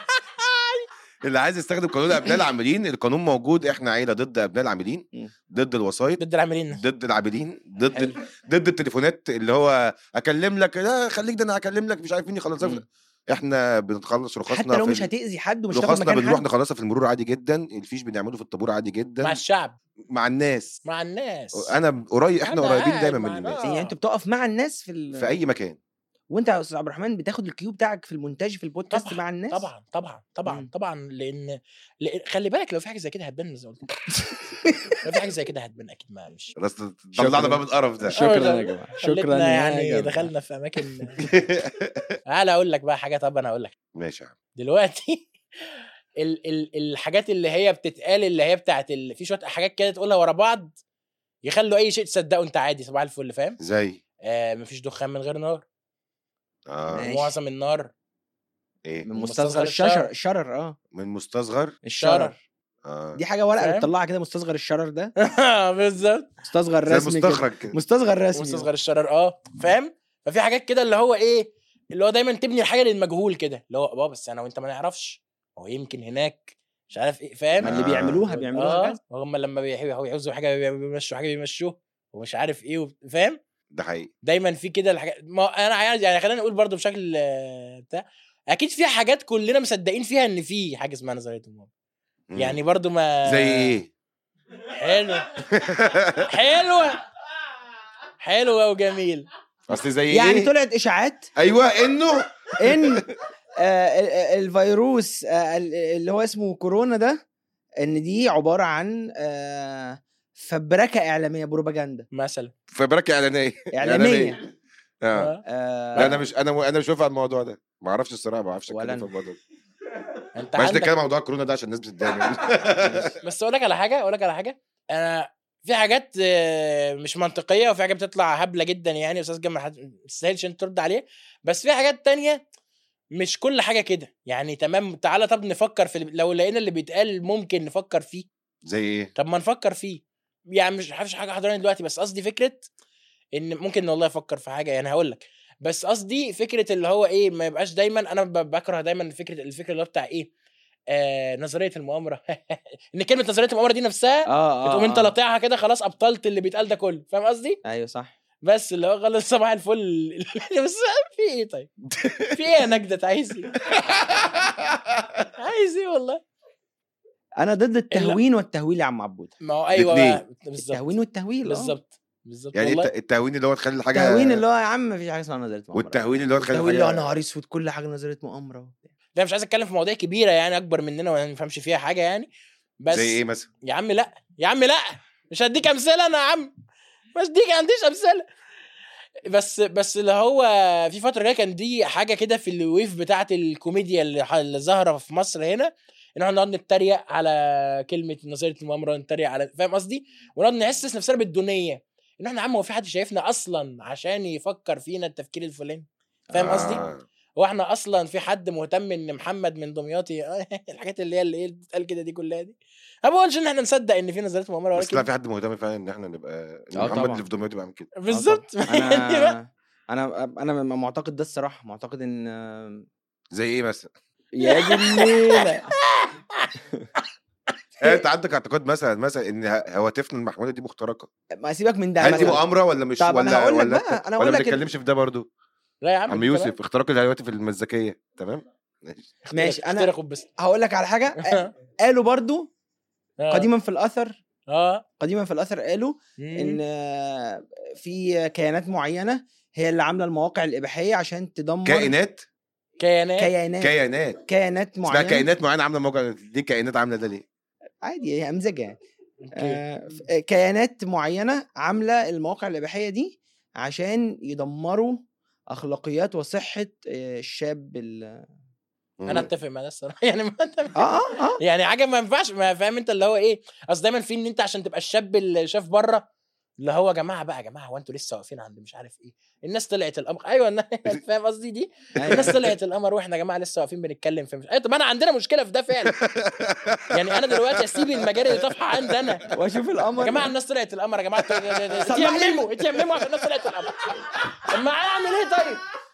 اللي عايز يستخدم قانون ابناء العاملين القانون موجود احنا عيله ضد ابناء العاملين مم. ضد الوسايط ضد العاملين ضد العاملين ضد حلو. ضد التليفونات اللي هو اكلم لك لا خليك ده انا هكلم لك مش عارف مين يخلصها مم. احنا بنخلص رخصنا حتى لو في مش ال- هتاذي حد ومش تاخد رخصنا مكان بنروح حد نخلصها في المرور عادي جدا الفيش بنعمله في الطابور عادي جدا مع الشعب مع الناس مع الناس انا قريب احنا أنا قريبين قاعد دايما مع من الناس ناس. يعني انت بتقف مع الناس في ال... في اي مكان وانت يا استاذ عبد الرحمن بتاخد الكيو بتاعك في المونتاج في البودكاست طبعا مع الناس طبعا طبعا طبعا مم. طبعا لان لأن خلي بالك لو في حاجه زي كده هتبان زي ما قلت لك. لو في حاجه زي كده هتبان اكيد ما مش بس طلعنا بقى من القرف ده شكرا شكراً. يا جماعه خلتنا يا يعني جماعة. دخلنا في اماكن تعالى اقول لك بقى حاجه طب انا اقول لك ماشي يا عم دلوقتي ال ال الحاجات اللي هي بتتقال اللي هي بتاعت ال... في شويه حاجات كده تقولها ورا بعض يخلوا اي شيء تصدقه انت عادي صباح الفل فاهم زي آه مفيش دخان من غير نار اه ماشي. معظم النار ايه من من مستصغر مستصغر الشجر الشرر. الشرر اه من مستصغر الشرر شرر اه دي حاجه ورقه فاهم؟ بتطلعها كده مستصغر الشرر ده بالظبط مستصغر زي رسمي كده. المستخرج كده مستصغر رسمي مستصغر الشرر اه فاهم ففي حاجات كده اللي هو ايه اللي هو دايما تبني الحاجه للمجهول كده اللي هو اه بس انا وانت ما نعرفش هو يمكن هناك مش عارف ايه ما فاهم اللي آه. بيعملوها بيعملوها اه كذا هم لما بيحبوا يعوزوا حاجه بيمشوا حاجه بيمشوه ومش عارف ايه وب- فاهم ده حقيقي دايما في كده الحاجات ما انا عايز يعني خلينا نقول برضو بشكل آه، بتاع اكيد في حاجات كلنا مصدقين فيها ان في حاجه اسمها نظريه المؤامره مم. يعني برضو ما زي ايه حلو حلوه حلوه وجميل اصل زي يعني ايه طلعت اشاعات ايوه انه ان آه، ال- ال- الفيروس آه، ال- اللي هو اسمه كورونا ده ان دي عباره عن آه، فبركه اعلاميه بروباجندا مثلا فبركه اعلانيه اعلاميه اه آه. آه، لا انا مش انا انا مش واقف على الموضوع ده ما اعرفش الصراحه ما اعرفش ولا اتكلم في أنا. الموضوع ده انت مش عندك نتكلم عن موضوع الكورونا ده عشان الناس بتتضايق بس اقول لك على حاجه اقول لك على حاجه انا في حاجات آه، مش منطقيه وفي حاجات بتطلع هبله جدا يعني استاذ جمال حد- ما تستاهلش انت ترد عليه بس في حاجات تانية مش كل حاجه كده يعني تمام تعالى طب نفكر في لو لقينا اللي بيتقال ممكن نفكر فيه زي ايه طب ما نفكر فيه يعني مش عارفش حاجه حضراني دلوقتي بس قصدي فكره ان ممكن والله افكر في حاجه يعني هقول لك بس قصدي فكره اللي هو ايه ما يبقاش دايما انا ب- بكره دايما فكره الفكره اللي هو بتاع ايه آه نظريه المؤامره ان كلمه نظريه المؤامره دي نفسها اه اه بتقوم انت آه. لطيعها كده خلاص ابطلت اللي بيتقال ده كله فاهم قصدي ايوه صح بس اللي هو خلاص صباح الفل بس في ايه طيب في ايه يا نجدة عايز ايه عايز ايه والله انا ضد التهوين والتهويل يا عم عبود ما هو ايوه الاتنين. بقى، بالظبط التهوين والتهويل آه. بالظبط بالظبط يعني والله الت- التهوين اللي هو تخلي الحاجه التهوين اللي هو يا عم مفيش حاجه اسمها نظريه مؤامره والتهوين اللي هو تخلي التهوين اللي هو الحاجه نهار اسود كل حاجه نظريه مؤامره وبتاع. ده مش عايز اتكلم في مواضيع كبيره يعني اكبر مننا وما نفهمش فيها حاجه يعني بس زي ايه مثلا يا عم لا يا عم لا مش هديك امثله انا يا عم مش هديك ما عنديش امثله بس بس اللي هو في فتره كده كان دي حاجه كده في الويف بتاعه الكوميديا اللي, ح- اللي ظاهره في مصر هنا ان احنا نقعد نتريق على كلمه نظريه المؤامره ونتريق على فاهم قصدي ونقعد نحسس نفسنا بالدونيه ان احنا يا عم هو في حد شايفنا اصلا عشان يفكر فينا التفكير الفلاني فاهم قصدي آه. هو احنا اصلا في حد مهتم ان محمد من دمياطي الحاجات اللي هي اللي ايه بتتقال كده دي كلها دي ما بقولش ان احنا نصدق ان في نظريه مؤامره بس لا ولكن في حد مهتم فعلا ان احنا نبقى ان آه محمد طبعا. اللي في دمياط يبقى عامل كده بالظبط آه طبعاً. انا انا انا معتقد ده الصراحه معتقد ان زي ايه مثلا يا دي الليله يعني انت عندك اعتقاد مثلا مثلا ان ه- هواتفنا المحموله دي مخترقه ما سيبك من ده هل دي مثلاً. مؤامره ولا مش طب ولا انا هقول لك ولا بقى انا ولا هقول ما لك ال- بنتكلمش في ده برضو لا يا عم عم أنت يوسف اختراق الهواتف المزكيه تمام ماشي. ماشي انا اخترقوا بس هقول لك على حاجه قالوا برضو آه. قديما في الاثر اه قديما في الاثر قالوا ان مم. آه، في كيانات معينه هي اللي عامله المواقع الاباحيه عشان تدمر كائنات كيانات كيانات كيانات كيانات اسمها معينه كائنات معينه عامله موقع دي كائنات عامله ده ليه؟ عادي هي امزجه يعني أوكي. آه، ف- آه، كيانات معينه عامله المواقع الاباحيه دي عشان يدمروا اخلاقيات وصحه آه، الشاب ال- انا اتفق مع ده الصراحه يعني ما أتفق. اه اه اه يعني حاجه ما ينفعش ما فاهم انت اللي هو ايه اصل دايما في ان انت عشان تبقى الشاب اللي شاف بره اللي هو يا جماعه بقى يا جماعه هو انتوا لسه واقفين عند مش عارف ايه الناس طلعت القمر ايوه الناس- فاهم قصدي دي الناس طلعت القمر واحنا يا جماعه لسه واقفين بنتكلم في مش ايوه طب انا عندنا مشكله في ده فعلا يعني انا دلوقتي اسيب المجال اللي طافحه عندي انا واشوف القمر يا جماعه الناس طلعت القمر يا جماعه اتيمموا اتيمموا عشان الناس طلعت القمر طب ما اعمل ايه طيب؟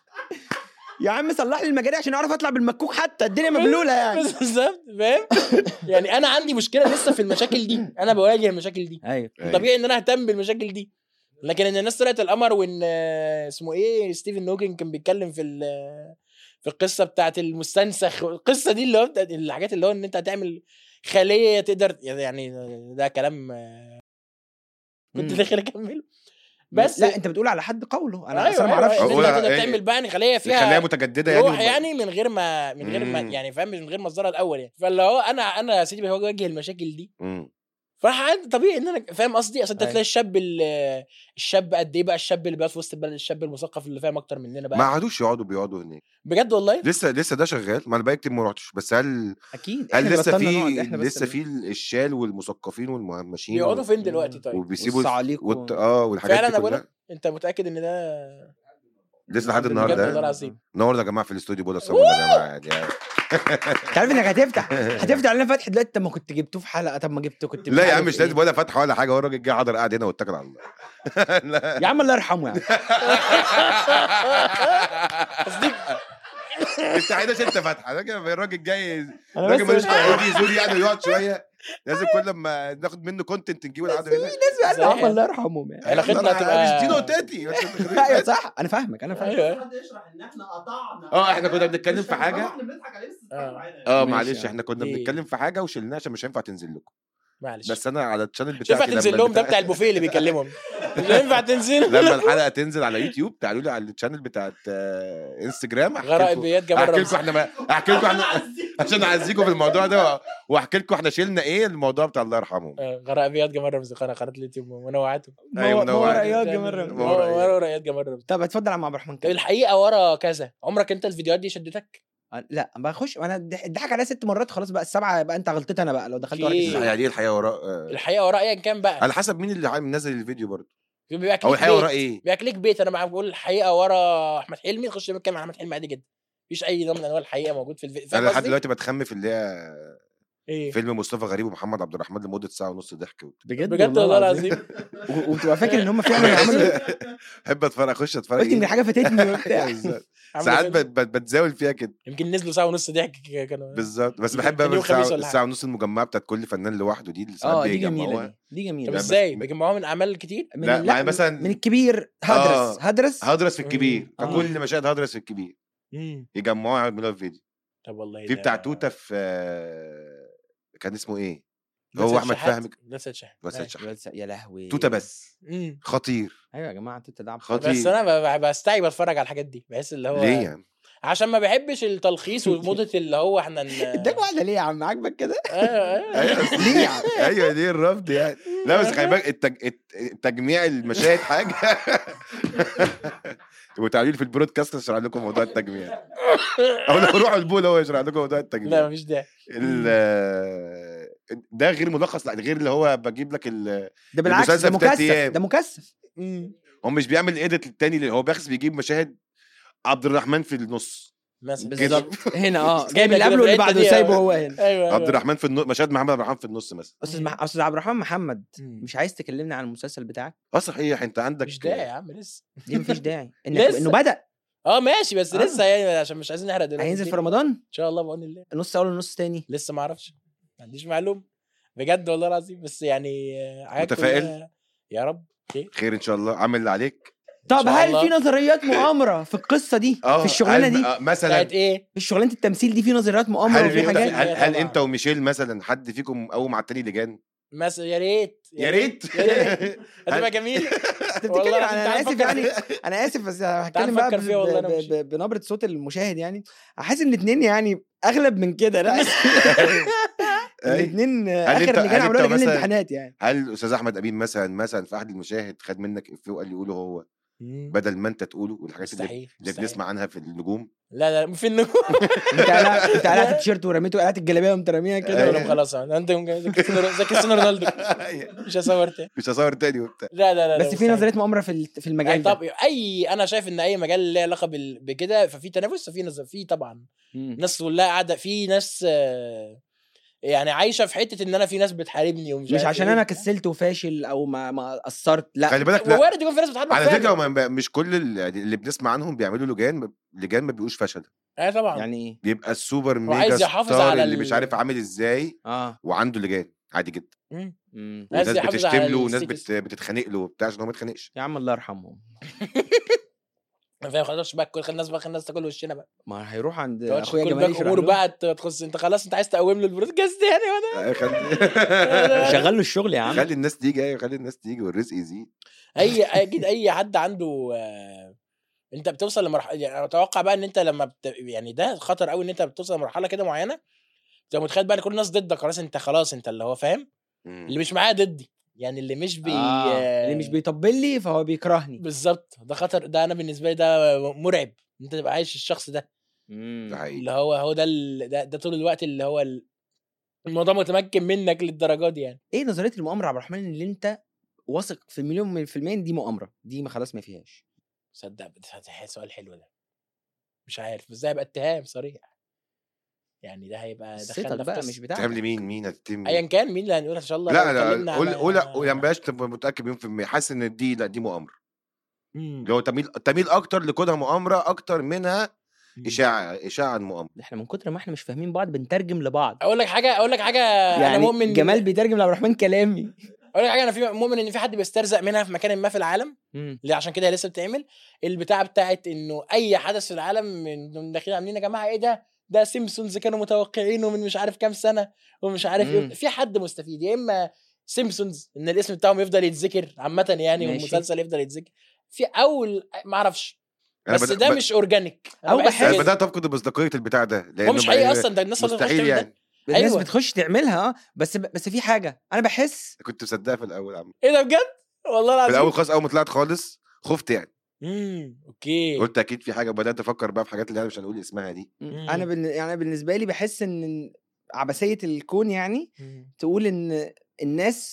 يا عم صلح لي المجاري عشان اعرف اطلع بالمكوك حتى الدنيا مبلوله يعني بالظبط فاهم؟ يعني انا عندي مشكله لسه في المشاكل دي انا بواجه المشاكل دي ايوه أيوة. طبيعي ان انا اهتم بالمشاكل دي لكن ان الناس طلعت القمر وان آه، اسمه ايه ستيفن هوكينج كان بيتكلم في ال- في القصه بتاعت المستنسخ القصه دي اللي هو بتاعت الحاجات اللي هو ان انت هتعمل خليه تقدر يعني ده كلام آه، كنت مم. داخل اكمله بس لا انت بتقول على حد قوله انا ايوه اصلا ما ايوه اعرفش أيوة. هو- إن انت تقدر إيه- تعمل بقى يعني خليه خليها فيها متجدده يعني روح وب- يعني من غير ما من غير ما مم. يعني فاهم من غير مصدرها الاول يعني فاللي هو انا انا يا سيدي بواجه المشاكل دي مم. فراح عندي طبيعي ان انا فاهم قصدي اصل انت أيوة. تلاقي الشاب ال- الشاب قد ايه بقى الشاب اللي بقى في وسط البلد الشاب المثقف اللي فاهم اكتر مننا ما بقى قعدوش يقعدوا بيقعدوا هناك بجد والله لسه لسه ده شغال ما انا بقى كتير ما رحتش بس هل اكيد هل إحنا لسه بطلنا في نقعد، إحنا بس لسه اللي- في الشال والمثقفين والمهمشين بيقعدوا و- فين دلوقتي طيب وبيسيبوا والصعاليق و- والت... اه والحاجات فعلا دي انا بقول كلها لك انت متاكد ان ده لسه لحد بجد النهارده والله ها؟ العظيم نورنا يا جماعه في الاستوديو بودا الصبح يا جماعه يعني انت عارف انك هتفتح هتفتح علينا فتح دلوقتي طب ما كنت جبتوه في حلقه طب ما جبته كنت لا يا عارف عم مش إيه. لازم ولا فاتحه ولا حاجه هو الراجل جه حضر قاعد هنا واتكل على الله لا يا عم الله يرحمه يعني انت عايز انت فاتحه الراجل الراجل جاي أنا الراجل بس ملوش مش- حق يجي يزور يعني ويقعد شويه لازم كل ما ناخد منه كونتنت نجيبه لحد هنا الناس بقى يا عم الله يرحمه يعني. علاقتنا هتبقى- مش دي نقطتي بس تخرب ايوه بس. صح انا فاهمك انا فاهمك ايوه حد يشرح ان احنا قطعنا اه، احنا كنا بنتكلم مش في حاجة. احنا بنضحك عليه بس اه. اتفرجوا معانا. اه ماشي معلش يعني. احنا كنا دي- بنتكلم في حاجه وشلناها عشان مش هينفع تنزل لكم معلش بس انا على الشانل مش ينفع بتاعتي تنزل لما لهم ده البتاع- بتاع البوفيه اللي بيكلمهم مش ينفع تنزل لما الحلقه تنزل على يوتيوب تعالوا لي على الشانل بتاعت آه، انستجرام أحكي لكم- غرائبيات جمال احكي لكم رمزي احنا ما احكي لكم احنا عشان اعزيكم في الموضوع ده واحكي لكم احنا شلنا ايه الموضوع بتاع الله يرحمه آه، غرائبيات جمال رمزي قناه قناه اليوتيوب منوعاته أيوة، ما منور. ورقيات جمال ما ورا إيه؟ ورقيات جمال رمزي طب اتفضل يا عم عبد الرحمن طب كده الحقيقه ورا كذا عمرك انت الفيديوهات دي شدتك؟ لا بخش انا اتضح- اتضحك عليا ست مرات خلاص بقى السبعه يبقى انت غلطت انا بقى لو دخلت في ورا إيه؟ السبعة. يعني دي الحقيقه وراء آه، الحقيقه ورا ايا كان بقى على حسب مين اللي عامل منزل الفيديو برضه بيبقى او كليك الحقيقه وراء بيت ايه بيبقى كليك بيت انا معاك بقول الحقيقه ورا احمد حلمي تخش نتكلم عن احمد حلمي عادي جدا مفيش اي نوع من انواع الحقيقه موجود في الفيديو انا فاهم لحد قصدي؟ دلوقتي بتخمي في اللي هي ايه فيلم مصطفى غريب ومحمد عبد الرحمن لمده ساعه ونص ضحك وبتاع. بجد بجد والله العظيم و- وبتبقى فاكر ان هم فعلا عملوا بحب اتفرج اخش اتفرج قلت ان إيه؟ حاجه فاتتني وبتاع بالظبط. عامل ساعات فيلم. بت- بت- بتزاول فيها كده يمكن نزلوا ساعه ونص ضحك ك- كانوا بالظبط بس يمكن بحب كان أوي يوم خميس الساعه ولا الساعه حاجة. ونص المجمعه بتاعت كل فنان لوحده دي اللي ساعات اه دي جميله بيجمعوها دي دي جميله طب لا، ازاي بس- بيجمعوها من اعمال كتير من لا، لا, يعني من- مثلا- من الكبير هدرس آه. هدرس هدرس في الكبير آه. فكل مشاهد هدرس في الكبير مم. يجمعوها يعملوها في فيديو طب والله في ده- بتاع توته في آه، كان اسمه ايه نسيت هو احمد شحات. فهمي نسيت شحات نسيت أيوة. شحات. بس- يا لهوي توته بس مم. خطير ايوه يا جماعه توته ده عبقري. خطير بس انا ب- ب- بستعي بتفرج على الحاجات دي بحس اللي هو ليه يعني عشان ما بحبش التلخيص وموضه اللي هو احنا ن... اداك واحده ليه يا عم عاجبك كده ايوه ايوه ايوه بس ليه يا عم؟ ايوه ليه الرفض يعني لا بس خلي بالك التج... الت- تجميع المشاهد حاجه وتعالوا لي في البرودكاست اشرح لكم موضوع التجميع او لو روحوا البول هو يشرح لكم موضوع لا التجميع مفيش داعي ال- ده غير ملخص لا غير اللي هو بجيب لك ال... ده بالعكس المسلسل ده في تلات مكثف أيام. ده مكثف مم. هو مش بيعمل ايديت التاني اللي هو بس بيجيب مشاهد عبد الرحمن في النص مثلا بالظبط هنا اه سايبك جايب اللي كده قبله في واللي الحتة بعده دي، سايبه آه. هو هنا ايوه عبد أيوة. الرحمن في النص مشاهد محمد عبد الرحمن في النص مثلا استاذ مح... استاذ عبد الرحمن محمد مم. مش عايز تكلمني عن المسلسل بتاعك اه صحيح انت عندك مش داعي يا عم لسه دي مفيش داعي انك لسه. انه بدا اه ماشي بس آه. لسه يعني عشان مش عايزين نحرق دلوقتي هينزل في ان رمضان شاء الله بعون الله نص اول ونص تاني لسه ما اعرفش ما عنديش معلومه بجد والله العظيم بس يعني آه، حاجات متفائل؟ كلها- يا رب خير خير ان شاء الله عامل اللي عليك طب شاء هل الله. في نظريات مؤامره في القصه دي في الشغلانه هل- دي آه، مثلا بتاعت ايه؟ في شغلانه التمثيل دي في نظريات مؤامره هل وفي انت حاجات هل, هل طبعاً. انت وميشيل مثلا حد فيكم مقوم على التاني لجان مثلا يا ريت يا ريت يا ريت هتبقى جميل انت والله بتتكلم العظيم انا تعال اسف نفكر يعني فيها. انا اسف بس هتكلم بقى نفكر ب- فيها والله أنا ب- مش- ب- بنبره صوت المشاهد يعني حاسس ان الاثنين يعني اغلب من كده لا أي. الاثنين هل اخر انت- لجان هل عملوها انت لجان مثلاً- الامتحانات يعني هل استاذ احمد امين مثلا مثلا في احد المشاهد خد منك افيه وقال لي قوله هو بدل ما انت تقوله والحاجات اللي, مستحيل اللي مستحيل. بنسمع عنها في النجوم لا لا في النجوم انت قلعت انت قلعت التيشيرت ورميته قلعت الجلابيه وقمت راميها كده أيوة. كده خلاص انت زي كريستيانو- زي كريستيانو رونالدو مش هصور تاني مش هصور تاني وبتاع لا لا لا بس لا، في مستحيل. نظريه مؤامره في ال- في أي المجال ده طب اي انا شايف ان اي مجال له علاقه بال- بكده ففي تنافس ففي نظر في طبعا مم. ناس كلها قاعده في ناس آه، يعني عايشه في حته ان انا في ناس بتحاربني ومش مش عارف عشان إيه. انا كسلت وفاشل او ما ما قصرت لا خلي بالك لا وارد يكون في ناس بتحاربك على فعلاً. فكره ما- مش كل ال- اللي بنسمع عنهم بيعملوا لجان لجان ما بيبقوش فشل ايوه طبعا يعني ايه بيبقى السوبر هو عايز ميجا يحافظ ستار على اللي ال- مش عارف عامل ازاي اه وعنده لجان عادي جدا مم. مم. عايز وناس يحافظ على بتشتم له وناس الستيتس. بت... بتتخانق له وبتاع عشان هو ما يتخانقش يا عم الله يرحمهم ما فاهم خلاص بقى كل الناس بقى خلي الناس تاكل وشنا بقى ما هيروح عند تقعدش اخويا كل جمال باك يشرح امور له. بقى ت- تخص انت خلاص انت عايز تقوم له البرودكاست يعني وانا آه، خلي شغل له الشغل يا عم خلي الناس تيجي ايوه خلي الناس تيجي والرزق يزيد اي اكيد اي حد عنده آه، انت بتوصل لمرحله يعني اتوقع بقى ان انت لما بت... يعني ده خطر قوي ان انت بتوصل لمرحله كده معينه انت متخيل بقى ان كل الناس ضدك خلاص انت خلاص انت اللي هو فاهم مم. اللي مش معايا ضدي يعني اللي مش بي آه. اللي مش بيطبل لي فهو بيكرهني بالظبط ده خطر ده انا بالنسبه لي ده مرعب انت تبقى عايش الشخص ده ده حقيقي اللي هو هو ده ال... ده, ده طول الوقت اللي هو ال... الموضوع متمكن منك للدرجه دي يعني ايه نظريه المؤامره يا عبد الرحمن اللي انت واثق في مليون من في المية إن دي مؤامره دي ما خلاص ما فيهاش صدق بت- سؤال حلو ده مش عارف بس ده هيبقى اتهام صريح يعني ده هيبقى صيتك دخلنا في بقى قصة. مش بتاعك تتهم لمين مين هتتهم ايا مين كان مين اللي هنقول ان شاء الله لا لو لا اتكلمنا قول على- قول لا يعني بلاش تبقى متاكد مليون في المية حاسس ان دي لا دي مؤامره مم. اللي هو تميل تميل اكتر لكونها مؤامره اكتر منها مم. اشاعه اشاعه عن مؤامره احنا من كتر ما احنا مش فاهمين بعض بنترجم لبعض اقول لك حاجه اقول لك حاجه انا يعني مؤمن جمال بيترجم لعبد الرحمن كلامي اقول لك حاجه انا في مؤمن ان في حد بيسترزق منها في مكان ما في العالم مم. اللي عشان كده هي لسه بتتعمل البتاع بتاعت انه اي حدث في العالم من من داخلين عاملين يا جماعه ايه ده ده سيمبسونز كانوا متوقعينه من مش عارف كام سنه ومش عارف مم. ايه في حد مستفيد يا اما سيمبسونز ان الاسم بتاعهم يفضل يتذكر عامه يعني ماشي. والمسلسل يفضل يتذكر في اول ما اعرفش أنا بس بدأ- ده ب- مش اورجانيك أو بحس- انا بدات افقد مصداقيه البتاع ده هو لانه مش ما- حقيقي اصلا ده الناس والله بتخش مستحيل تعمل ده. يعني الناس أيوة. بتخش تعملها اه بس بس في حاجه انا بحس كنت مصدقها في الاول عم ايه ده بجد والله في العظيم الاول خالص اول ما طلعت خالص خفت يعني امم اوكي قلت اكيد في حاجه بدات افكر بقى في حاجات اللي انا مش هنقول اسمها دي مم. انا بالن... يعني بالنسبه لي بحس ان عبثيه الكون يعني مم. تقول ان الناس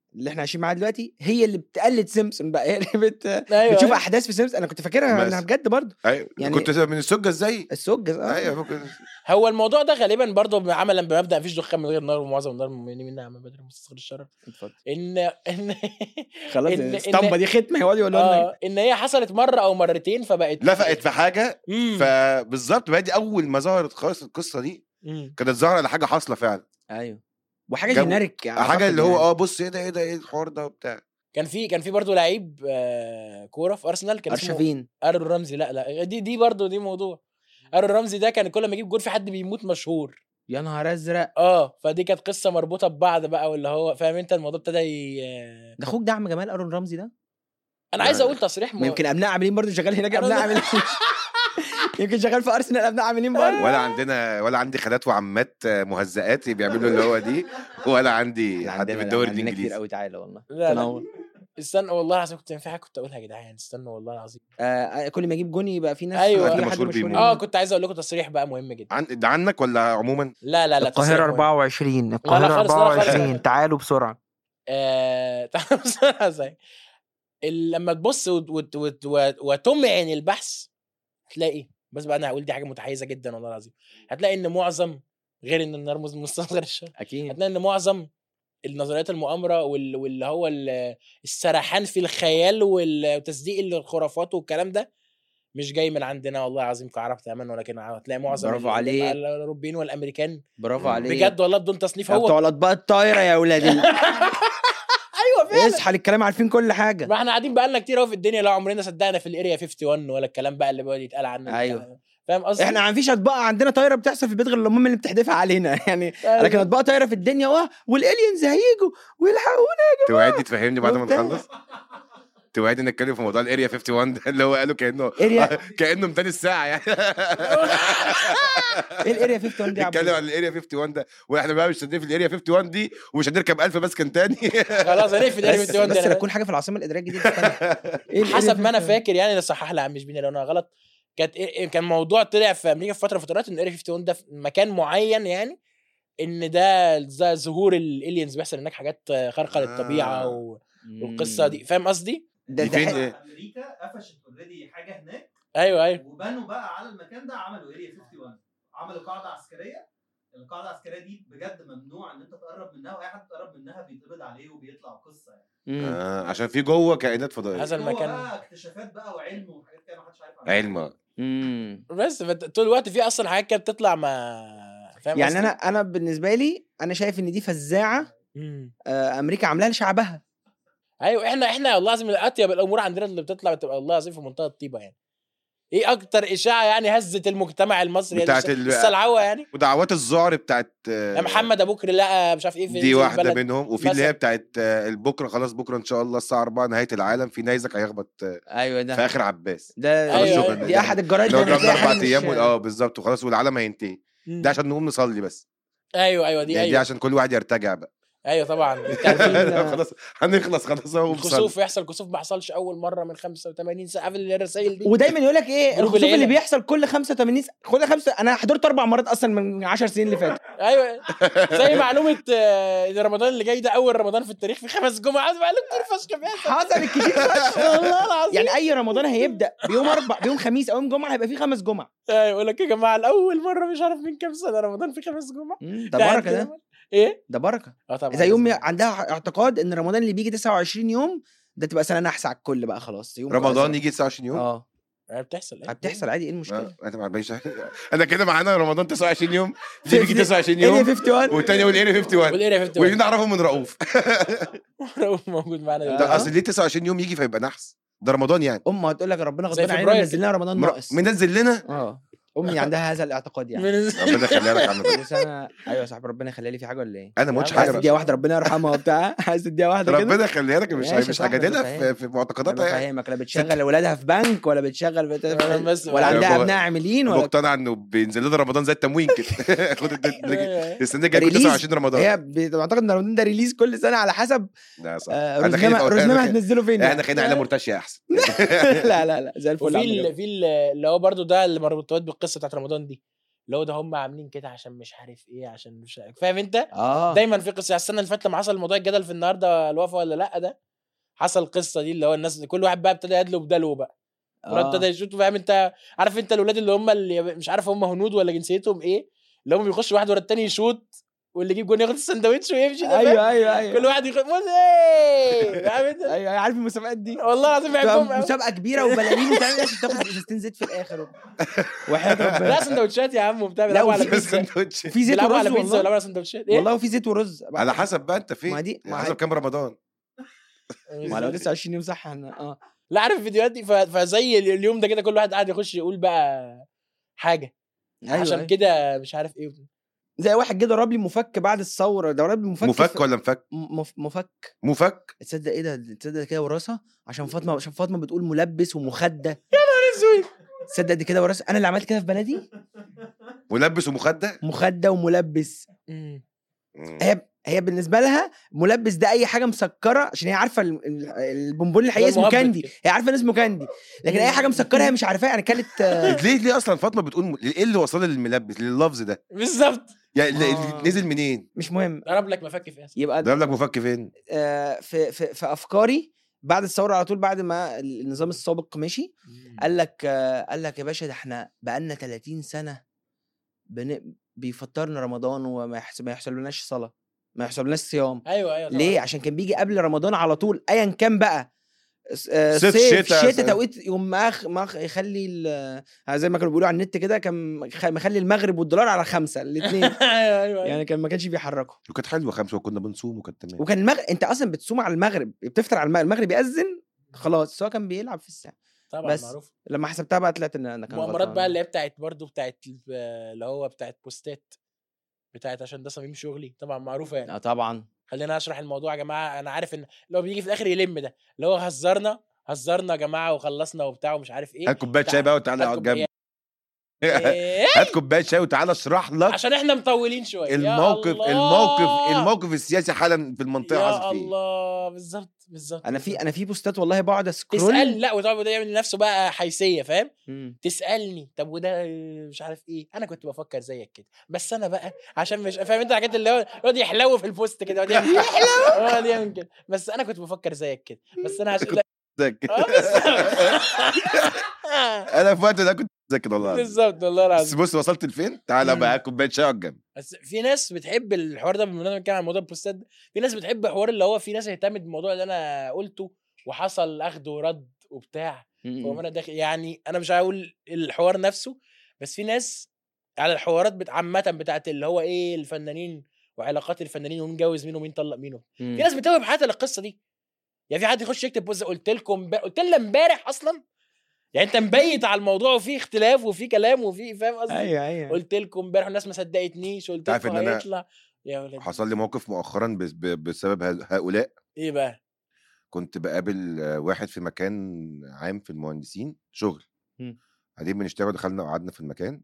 اللي احنا عايشين معاها دلوقتي هي اللي بتقلد سيمسون بقى هي اللي بت... ايوه بتشوف أيوة. احداث في سيمسون انا كنت فاكرها بس. انها بجد برضه ايوه يعني- يعني كنت من السجه ازاي السجز اه ايوه ممكن هو الموضوع ده غالبا برضه عملا بمبدا مفيش دخان من غير نار ومعظم النار من منها عم بدر مستصغر الشرف اتفضل ان ان خلاص إن- إن- الاسطمبه دي ختمه يقعدوا يقولوا لنا اه ان هي حصلت مره او مرتين فبقت لفقت في حاجه مم. فبالظبط بقى دي اول ما ظهرت خالص القصه دي مم. كانت ظاهره على حاجه حاصله فعلا ايوه وحاجه جابوا- جينيريك يعني حاجه أعتقد اللي هو يعني. اه بص ايه ده ايه ده ايه الحوار ده وبتاع كان في كان في برضه لعيب آه، كوره في ارسنال كان اسمه ارشفين ارون رمزي لا لا دي دي برضه دي موضوع ارون رمزي ده كان كل ما يجيب جول في حد بيموت مشهور يا نهار ازرق اه فدي كانت قصه مربوطه ببعض بقى واللي هو فاهم انت الموضوع ابتدى ي... ده اخوك دعم جمال ارون رمزي ده انا عايز اقول تصريح ما يمكن ابناء عاملين برضه شغال هناك أنا- ابناء عاملين يمكن شغال في ارسنال ابناء عاملين برضه ولا عندنا ولا عندي خالات وعمات آه، مهزئات بيعملوا اللي هو دي ولا عندي حد في الدوري عندنا كتير الانجليزي قوي تعالى والله لا لا تنور استنى والله العظيم كنت في حاجه كنت اقولها يا جدعان استنوا والله العظيم آه كل ما اجيب جون يبقى في ناس أيوة. في حد حد مشهور مشهور بيموت. اه يموت. كنت عايز اقول لكم تصريح بقى مهم جدا عن... ده عنك ولا عموما لا لا لا تصريح مهم. 24 القاهرة خالص، لا خالص. تعالوا بسرعه آه... تعالوا بسرعة ازاي ال- لما تبص وت... وت... وت... وت... وتمعن البحث هتلاقي بس بقى انا هقول دي حاجه متحيزه جدا والله العظيم هتلاقي ان معظم غير ان النار مز- مستصغر الشر اكيد هتلاقي ان معظم النظريات المؤامره وال... واللي هو ال- السرحان في الخيال والتصديق الخرافات والكلام ده مش جاي من عندنا والله العظيم كعرب تماما ولكن هتلاقي معظم برافو ال- عليك. الاوروبيين والامريكان برافو عليك بجد والله بدون تصنيف هو بتوع الاطباق الطايره يا ولادي ايوه فعلا اصحى للكلام عارفين كل حاجه ما احنا قاعدين بقالنا كتير قوي في الدنيا لا عمرنا صدقنا في الاريا 51 ولا الكلام بقى اللي بيقعد يتقال عنه أيوة. فاهم قصدي؟ احنا ما فيش اطباق عندنا طايره بتحصل في البيت غير الامم اللي بتحدفها علينا يعني أيوة. لكن اطباق طايره في الدنيا واه والالينز هيجوا ويلحقونا توعدني تفهمني بعد ما وبتاع. نخلص توعدني نتكلم في موضوع الاريا 51 ده اللي هو قاله كانه اريا كانه 200 الساعه يعني ايه الاريا 51 دي يا نتكلم عبد عن الاريا 51 ده واحنا بقى مش شادين في الاريا 51 دي ومش هنركب 1000 مسكن تاني خلاص هنقفل الاريا بس 51 بس ده أنا تكون حاجه في العاصمه الاداريه الجديده استنى. ايه الاريا حسب ما انا 51 فاكر يعني اللي صحح لي يا عم شبيني لو انا غلط كانت إيه- كان موضوع طلع في امريكا في فتره من الفترات ان الاريا 51 ده في مكان معين يعني ان ده ده ظهور الالينز بيحصل هناك حاجات خارقه للطبيعه آه. و- والقصه دي فاهم قصدي؟ ده دي ده فين حق- إيه؟ امريكا قفشت اوريدي حاجه هناك ايوه ايوه وبنوا بقى على المكان ده عملوا اريا 51 عملوا قاعده عسكريه القاعده العسكريه دي بجد ممنوع ان انت تقرب منها واي حد تقرب منها بيتقبض عليه وبيطلع قصه يعني مم. آه عشان في جوه كائنات فضائيه هذا جوه المكان بقى اكتشافات بقى وعلم وحاجات كده ما حدش عارف عنها. علم مم. بس فت- طول الوقت في اصلا حاجات كده بتطلع ما فاهم يعني قصدي؟ انا انا بالنسبه لي انا شايف ان دي فزاعه مم. آه، امريكا عاملاها لشعبها ايوه احنا احنا والله العظيم اطيب الامور عندنا اللي بتطلع بتبقى والله العظيم في منتهى الطيبه يعني ايه اكتر اشاعه يعني هزت المجتمع المصري بتاعت يعني ال- السلعوه يعني ودعوات الذعر بتاعت آه، يا محمد ابو بكر لقى مش عارف ايه في دي في واحده البلد. منهم وفي اللي مثلا. هي بتاعت آه، بكره خلاص بكره ان شاء الله الساعه 4 نهايه العالم في نيزك هيخبط آه، ايوه في ده اخر عباس ده خلاص أيوة شكراً. دي احد الجرايد لو اللي جربنا هتلاقي حاجة اربع ايام مش- وال- اه بالظبط وخلاص والعالم هينتهي مم. ده عشان نقوم نصلي بس ايوه ايوه دي يعني دي ايوه عشان كل واحد يرتجع بقى ايوه طبعا خلاص هنخلص خلاص اهو بنصلي. الكسوف يحصل كسوف ما حصلش اول مره من 85 سنه عارف الرسائل دي ودايما يقول لك ايه جروب الخسوف اللي العيلة. بيحصل كل 85 س- كل خمسه انا حضرت اربع مرات اصلا من 10 سنين اللي فاتوا ايوه زي معلومه آه، ان رمضان اللي جاي ده اول رمضان في التاريخ في خمس جمعات بقى له كتير فشخ بيحصل حصل كتير فشخ والله العظيم يعني اي رمضان هيبدا بيوم اربع بيوم خميس او يوم جمعه هيبقى فيه خمس جمع ايوه يقول لك يا جماعه لاول مره مش عارف من كام سنه رمضان في خمس جمعة مم، ده بركه ده ايه؟ ده بركه اه طبعا زي يوم لازم. عندها اعتقاد ان رمضان اللي بيجي 29 يوم ده تبقى سنه نحس على الكل بقى خلاص يوم رمضان خلاص. يجي 29 يوم اه آه، بتحصل أيوة. بتحصل عادي ايه المشكله آه، انا ما عجبنيش انا كده معانا رمضان 29 يوم في- دي بيجي في- 29 اريا يوم 51 والتاني يقول اريا 51 والاريا 51 ودي نعرفهم من رؤوف رؤوف موجود معانا آه. ده دلوقتي. اصل ليه 29 يوم يجي فيبقى نحس ده رمضان يعني امه هتقول لك ربنا زي غضبان علينا فبراير نزل لنا رمضان مر- ناقص منزل لنا اه امي عندها هذا الاعتقاد يعني من ربنا يخليها لك عنه كل سنه ايوه يا صاحبي ربنا يخليها لي في حاجه ولا ايه؟ انا ما قلتش عايز عايز حاجه تديها واحده ربنا يرحمها وبتاع عايز تديها واحده كده ربنا يخليها لك مش ماشي يا مش صاحبي، هجادلها أنا في, فاهم. في انا معتقداتها يعني بفهمك لا بتشغل اولادها في بنك ولا بتشغل بت... بس- ولا عندها هو- ابناء عاملين ولا مقتنع انه بينزل لنا رمضان زي التموين كده خد الد- أيوة. السنه الجايه كل ريليز. 29 رمضان هي بتعتقد ان رمضان ده ريليز كل سنه على حسب ده صح آه، أنا خايف روزنامه أقول- روزنامه أنا خايف- هتنزله فين احنا يعني؟ خلينا عيله مرتشيه احسن لا لا لا زي الفل وفي يا عم ال- جمال. في ال- اللي هو برضو ده اللي مربوط بالقصه بتاعت رمضان دي اللي هو ده هم عاملين كده عشان مش عارف ايه عشان مش عارف فاهم انت اه دايما في قصه يعني السنه اللي فاتت لما حصل موضوع الجدل في النهارده الوقفه ولا لا ده حصل القصه دي اللي هو الناس كل واحد بقى ابتدى يدلو بدلو بقى مراد ابتدى آه. يشوط فاهم انت عارف انت الاولاد اللي هم اللي مش عارف هم هنود ولا جنسيتهم ايه اللي هم بيخش واحد ورا التاني يشوط واللي يجيب جون ياخد السندوتش ويمشي ده فاهم؟ ايوه ايوه ايوه كل واحد يخش موزي فاهم انت ايوه أيوة، عارف المسابقات دي والله العظيم بحبهم تبقى قوي مسابقه كبيره وبلالين وتعمل عشان تاخد ازازتين زيت في الاخر وحياة ربنا لا سندوتشات يا عم وبتاع لا، بيلعبوا على وفي بيتزا سندوتش في زيت بيلعبوا ورز على بيتزا والله ولا على سندوتشات ايه والله وفي زيت ورز على حسب بقى انت فين ما دي- على ما حسب هي- كام رمضان ما لو لسه 20 يوم صح احنا اه لا عارف الفيديوهات دي ف- فزي اليوم ده كده كل واحد قاعد يخش يقول بقى حاجه أيوة عشان أيوة. كده مش عارف ايه زي واحد جه ضرب لي مفك بعد الثوره ضرب لي مفك مفك في- ولا مفك م- مف- مفك مفك تصدق ايه ده تصدق كده وراثه عشان فاطمه عشان فاطمه بتقول ملبس ومخده اسود تصدق دي كده وراثه انا اللي عملت كده في بلدي ولبس ومخده مخده وملبس مم. مم. هي هي بالنسبه لها ملبس ده اي حاجه مسكره عشان هي عارفه ال- ال- البونبون الحقيقي اسمه المهبط كاندي كده. هي عارفه ان اسمه كاندي لكن اي حاجه مسكره هي مش عارفاها يعني كانت آه، ليه ليه اصلا فاطمه بتقول م- ايه اللي وصل للملبس لللفظ ده بالظبط يعني ل- آه. نزل منين مش مهم ضرب لك مفك في اسم يبقى ضرب لك مفك فين آه، في في في افكاري بعد الثوره على طول بعد ما النظام السابق مشي قال لك آه، قال لك يا باشا ده احنا بقالنا 30 سنه بن... بيفطرنا رمضان وما يحسب ما يحسبلناش صلاه ما يحسبلناش صيام ايوه ايوه طبعاً. ليه عشان كان بيجي قبل رمضان على طول ايا كان بقى س- آه، صيف، صيف شتاء، شتاء س- توقيت يقوم مخ مخ يخلي ال- آه، زي ما كانوا بيقولوا على النت كده كان خ- مخلي المغرب والدولار على خمسه الاثنين ايوه ايوه يعني كان ما كانش بيحركوا وكانت حلوه خمسه وكنا بنصوم وكانت تمام وكان المغرب انت اصلا بتصوم على المغرب بتفطر على المغرب المغرب يأذن خلاص سواء كان بيلعب في الساعه طبعا بس معروف لما حسبتها بقى طلعت ان انا كان مؤامرات غلطان. بقى اللي هي بتاعت برضه بتاعت ال- اللي هو بتاعت بوستات بتاعت عشان ده صميم شغلي طبعا معروفه يعني اه طبعا خلينا اشرح الموضوع يا جماعه انا عارف ان اللي هو بيجي في الاخر يلم ده اللي هو هزرنا هزرنا يا جماعه وخلصنا وبتاع ومش عارف ايه هات كوبايه شاي بقى وتعالى هات اقعد كوب- جنبي إيه؟ هات كوبايه شاي وتعالى اشرح لك عشان احنا مطولين شويه يا الموقف الله. الموقف الموقف السياسي حالا في المنطقه يا حاصل فيه الله بالظبط بالظبط انا في بالظبط. انا في بوستات والله بقعد اسكرول تسال لا وتقعد يعمل لنفسه بقى حيثيه فاهم مم. تسالني طب وده مش عارف ايه انا كنت بفكر زيك كده بس انا بقى عشان مش فاهم انت الحاجات اللي هو يقعد يحلو في البوست كده يقعد يعمل يحلو يقعد يعمل كده بس انا كنت بفكر زيك كده بس انا عشان لا آه، بالظبط. انا في وقت ده كنت ذاكر والله العظيم. بالظبط والله بس العظيم بص وصلت لفين تعالى مم. بقى هات كوبايه شاي اقعد جنبي بس في ناس بتحب الحوار ده بالمناسبه كان عن موضوع البوستات ده في ناس بتحب حوار اللي هو في ناس اهتمت بالموضوع اللي انا قلته وحصل اخد ورد وبتاع مم. هو انا داخل يعني انا مش هقول الحوار نفسه بس في ناس على الحوارات بت- عامه بتاعت اللي هو ايه الفنانين وعلاقات الفنانين ومين جوز مين ومين طلق مين مم. في ناس بتوهب حياتها للقصه دي يعني في حد يخش يكتب بوست قلت لكم ب... قلت لنا امبارح اصلا يعني انت مبيت على الموضوع وفي اختلاف وفي كلام وفي فاهم قصدي ايوه ايوه قلت لكم امبارح والناس ما صدقتنيش قلت تعرف لكم إن أنا هيطلع يا ولد حصل لي موقف مؤخرا بس- ب- بسبب ه- هؤلاء ايه بقى كنت بقابل آه، واحد في مكان عام في المهندسين شغل مم. قاعدين بنشتغل دخلنا وقعدنا في المكان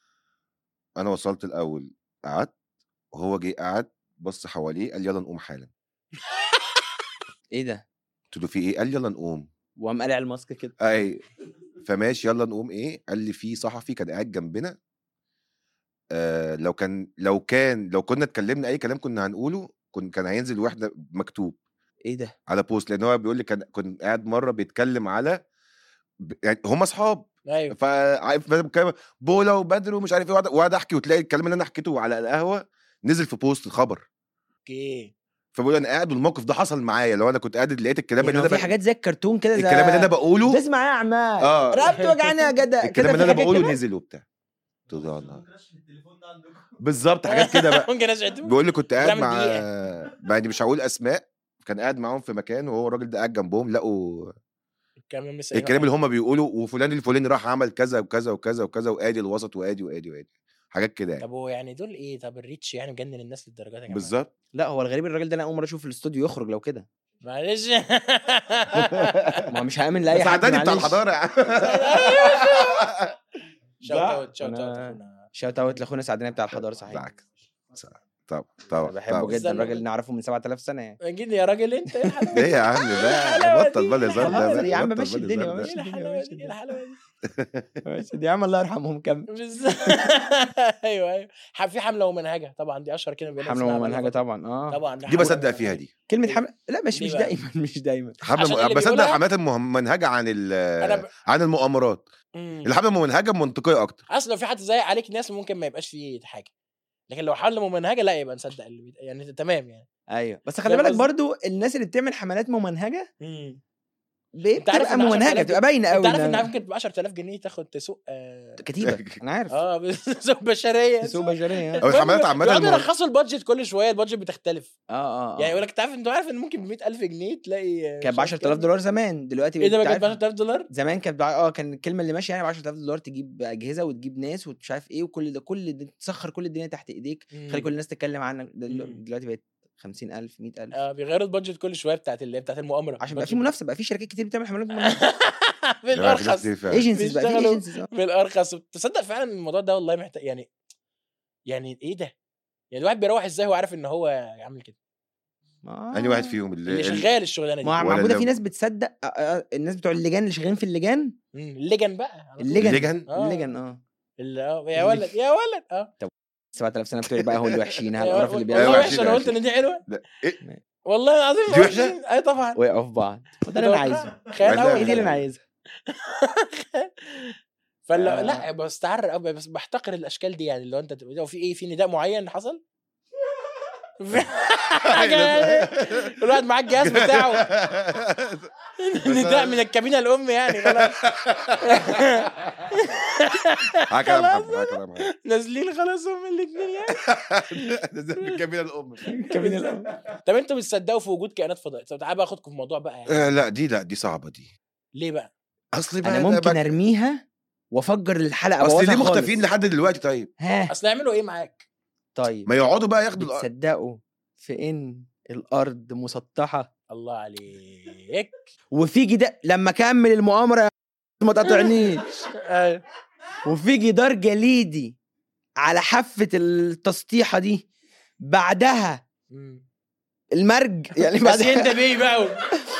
انا وصلت الاول قعدت وهو جه قعد بص حواليه قال يلا نقوم حالا ايه ده قلت له في ايه قال يلا نقوم وقام قلع الماسك كده اي فماشي يلا نقوم ايه قال لي في صحفي كان قاعد جنبنا آه لو كان لو كان لو كنا اتكلمنا اي كلام كنا هنقوله كن كان هينزل واحده مكتوب ايه ده على بوست لان هو بيقول لي كان كنت قاعد مره بيتكلم على ب- يعني هم اصحاب ايوه فعارف مثلا بتكلم بولا وبدر ومش عارف ايه وقعد- وقعد احكي وتلاقي الكلام اللي انا حكيته على القهوه نزل في بوست الخبر اوكي فبقول انا قاعد والموقف ده حصل معايا لو انا كنت قاعد لقيت الكلام يعني اللي هو انا في بق- حاجات زي الكرتون كده زي الكلام اللي انا بقوله تسمع يا اعمال اه رقبتي وجعاني يا جدع كده الكلام في اللي انا حاجات بقوله كده؟ نزل وبتاع قلت له يا الله. ممكن اشحن التليفون ده عندكم بالظبط حاجات كده بقى ممكن اشهد بيقول لي كنت قاعد بتعمل مع دقيقة. يعني مش هقول اسماء كان قاعد معاهم في مكان وهو الراجل ده قاعد جنبهم لقوا الكلام لسه الكلام اللي هم بيقولوا وفلان الفلاني راح عمل كذا وكذا وكذا وكذا وادي الوسط وادي وادي وادي حاجات كده يعني طب هو يعني دول ايه طب الريتش يعني مجنن الناس للدرجه دي يا جماعه بالظبط لا هو الغريب الراجل ده انا اول مره اشوف في الاستوديو يخرج لو كده معلش ما هو مش هامن لاي حد سعداني بتاع معلش. الحضاره يا عم شوت اوت شوت اوت أنا- اخونا شوت اوت لاخونا سعداني بتاع الحضاره صحيح بالعكس طبعا أنا طبعا بحبه طبعا جدا استنى الراجل بس. نعرفه من 7000 سنه يعني اكيد يا راجل انت ايه الحلاوه ايه يا عم الحلاوة بقى بطل دي؟ بقى الهزار ده خلاص بقى، يا عم بطل مشي بقى الدنيا، الهزار ده. ايه الحلاوه دي ايه الحلاوه دي ماشي دي عم الله يرحمهم كمل بالظبط ايوه ايوه ح- في حمله ومنهجه طبعا دي اشهر كلمه بنسمعها حمله بقالنا ومنهجه فترة. طبعا اه طبعا دي حملة بصدق ومنهجة. فيها دي كلمه إيه؟ حمله لا مش ليه مش بقى؟ دايما مش دايما عشان حمله اللي بصدق بيقولها- حملات الممنهجه عن ال انا ب... عن المؤامرات مم. الحمله الممنهجه منطقيه اكتر اصل لو في حد زي عليك ناس ممكن ما يبقاش فيه حاجه لكن لو حمله ممنهجه لا يبقى نصدق اللي بيت... يعني تمام يعني ايوه بس خلي فاهم بالك قصدي؟ برضو الناس اللي بتعمل حملات ممنهجه مم. ب- أنت عارف بتبقى إن 10,000 ممنهجه بتبقى باينه قوي انت عارف إنها- ان ممكن ب 10000 جنيه تاخد تسوق اه, كتيبه انا عارف آه بسوق بشريه سوق بشريه او الحملات عامه يقعدوا المه- يرخصوا البادجت كل شويه البادجت بتختلف اه اه يعني يقول آه. لك انت عارف انت عارف ان ممكن ب 100000 جنيه تلاقي كان ب 10000 دولار زمان دلوقتي ايه ده بقت بقى ب عارف- 10000 دولار؟ زمان كانت بع- اه كان الكلمه اللي ماشيه يعني ب 10000 دولار تجيب اجهزه وتجيب ناس ومش عارف ايه وكل ده كل ده تسخر كل الدنيا تحت ايديك خلي كل الناس تتكلم عنك دل- مم. دلوقتي بقت 50000 100000 اه بيغيروا البادجت كل شويه بتاعت اللي بتاعت المؤامره عشان بقى في budget. منافسه بقى في شركات كتير بتعمل حملات ممنهجه لا، في ناس بالارخص كتير فعلا. ايجنسيز بقى في بيشتغلوا ايجنسيز بالارخص تصدق فعلا الموضوع ده والله محتاج يعني يعني ايه ده؟ يعني الواحد بيروح ازاي وعارف ان هو يعمل كده انهي واحد فيهم اللي, اللي اللي شغال الشغلانه دي ما ولا معبوده لو- في ناس بتصدق آه، آه، الناس بتوع اللجان اللي شغالين في اللجان مم، اللجن بقى على طول. اللجن اللجن؟ آه. اللجن اه اللي آه، يا ولد يا ولد اه 7000 سنه بتوعي بقى هو اللي وحشين يا هالقرف اللي ولد. بيعملوا. والله بيحصل وحشه انا وحشين، قلت ان دي حلوه لا، إيه؟ والله العظيم دي وحشة؟ وحشين. اي طبعا وقعوا في بعض وده اللي انا عايزه خيال لا، قوي هي دي اللي انا عايزها فلا آه. لا بستعر قوي بس بحتقر الاشكال دي يعني اللي هو انت تبقى- لو في ايه في نداء معين حصل حاجه يعني كل واحد معاه الجهاز بتاعه نداء من الكابينه الام يعني خلاص هكذا يا محمد هكذا يا محمد نازلين خلاص هم الاثنين يعني ده من جميل الام كابين الأول. طب انتوا بتصدقوا في وجود كائنات فضائيه طب تعالى بقى اخدكم في موضوع بقى يعني آه، لا دي لا دي صعبه دي ليه بقى اصلي بقى انا ده ممكن بقى- ارميها وافجر الحلقه اصل ليه أبوظها خالص. مختفين لحد دلوقتي طيب ها اصل يعملوا ايه معاك طيب ما يقعدوا بقى ياخدوا الأرض. بتصدقوا في ان الارض مسطحه الله عليك وفي جدار لما اكمل المؤامره يا ما تقاطعنيش آه. وفي جدار جليدي على حافه التسطيحه دي بعدها مم. المرج يعني اسين ده بعدها بيه بقى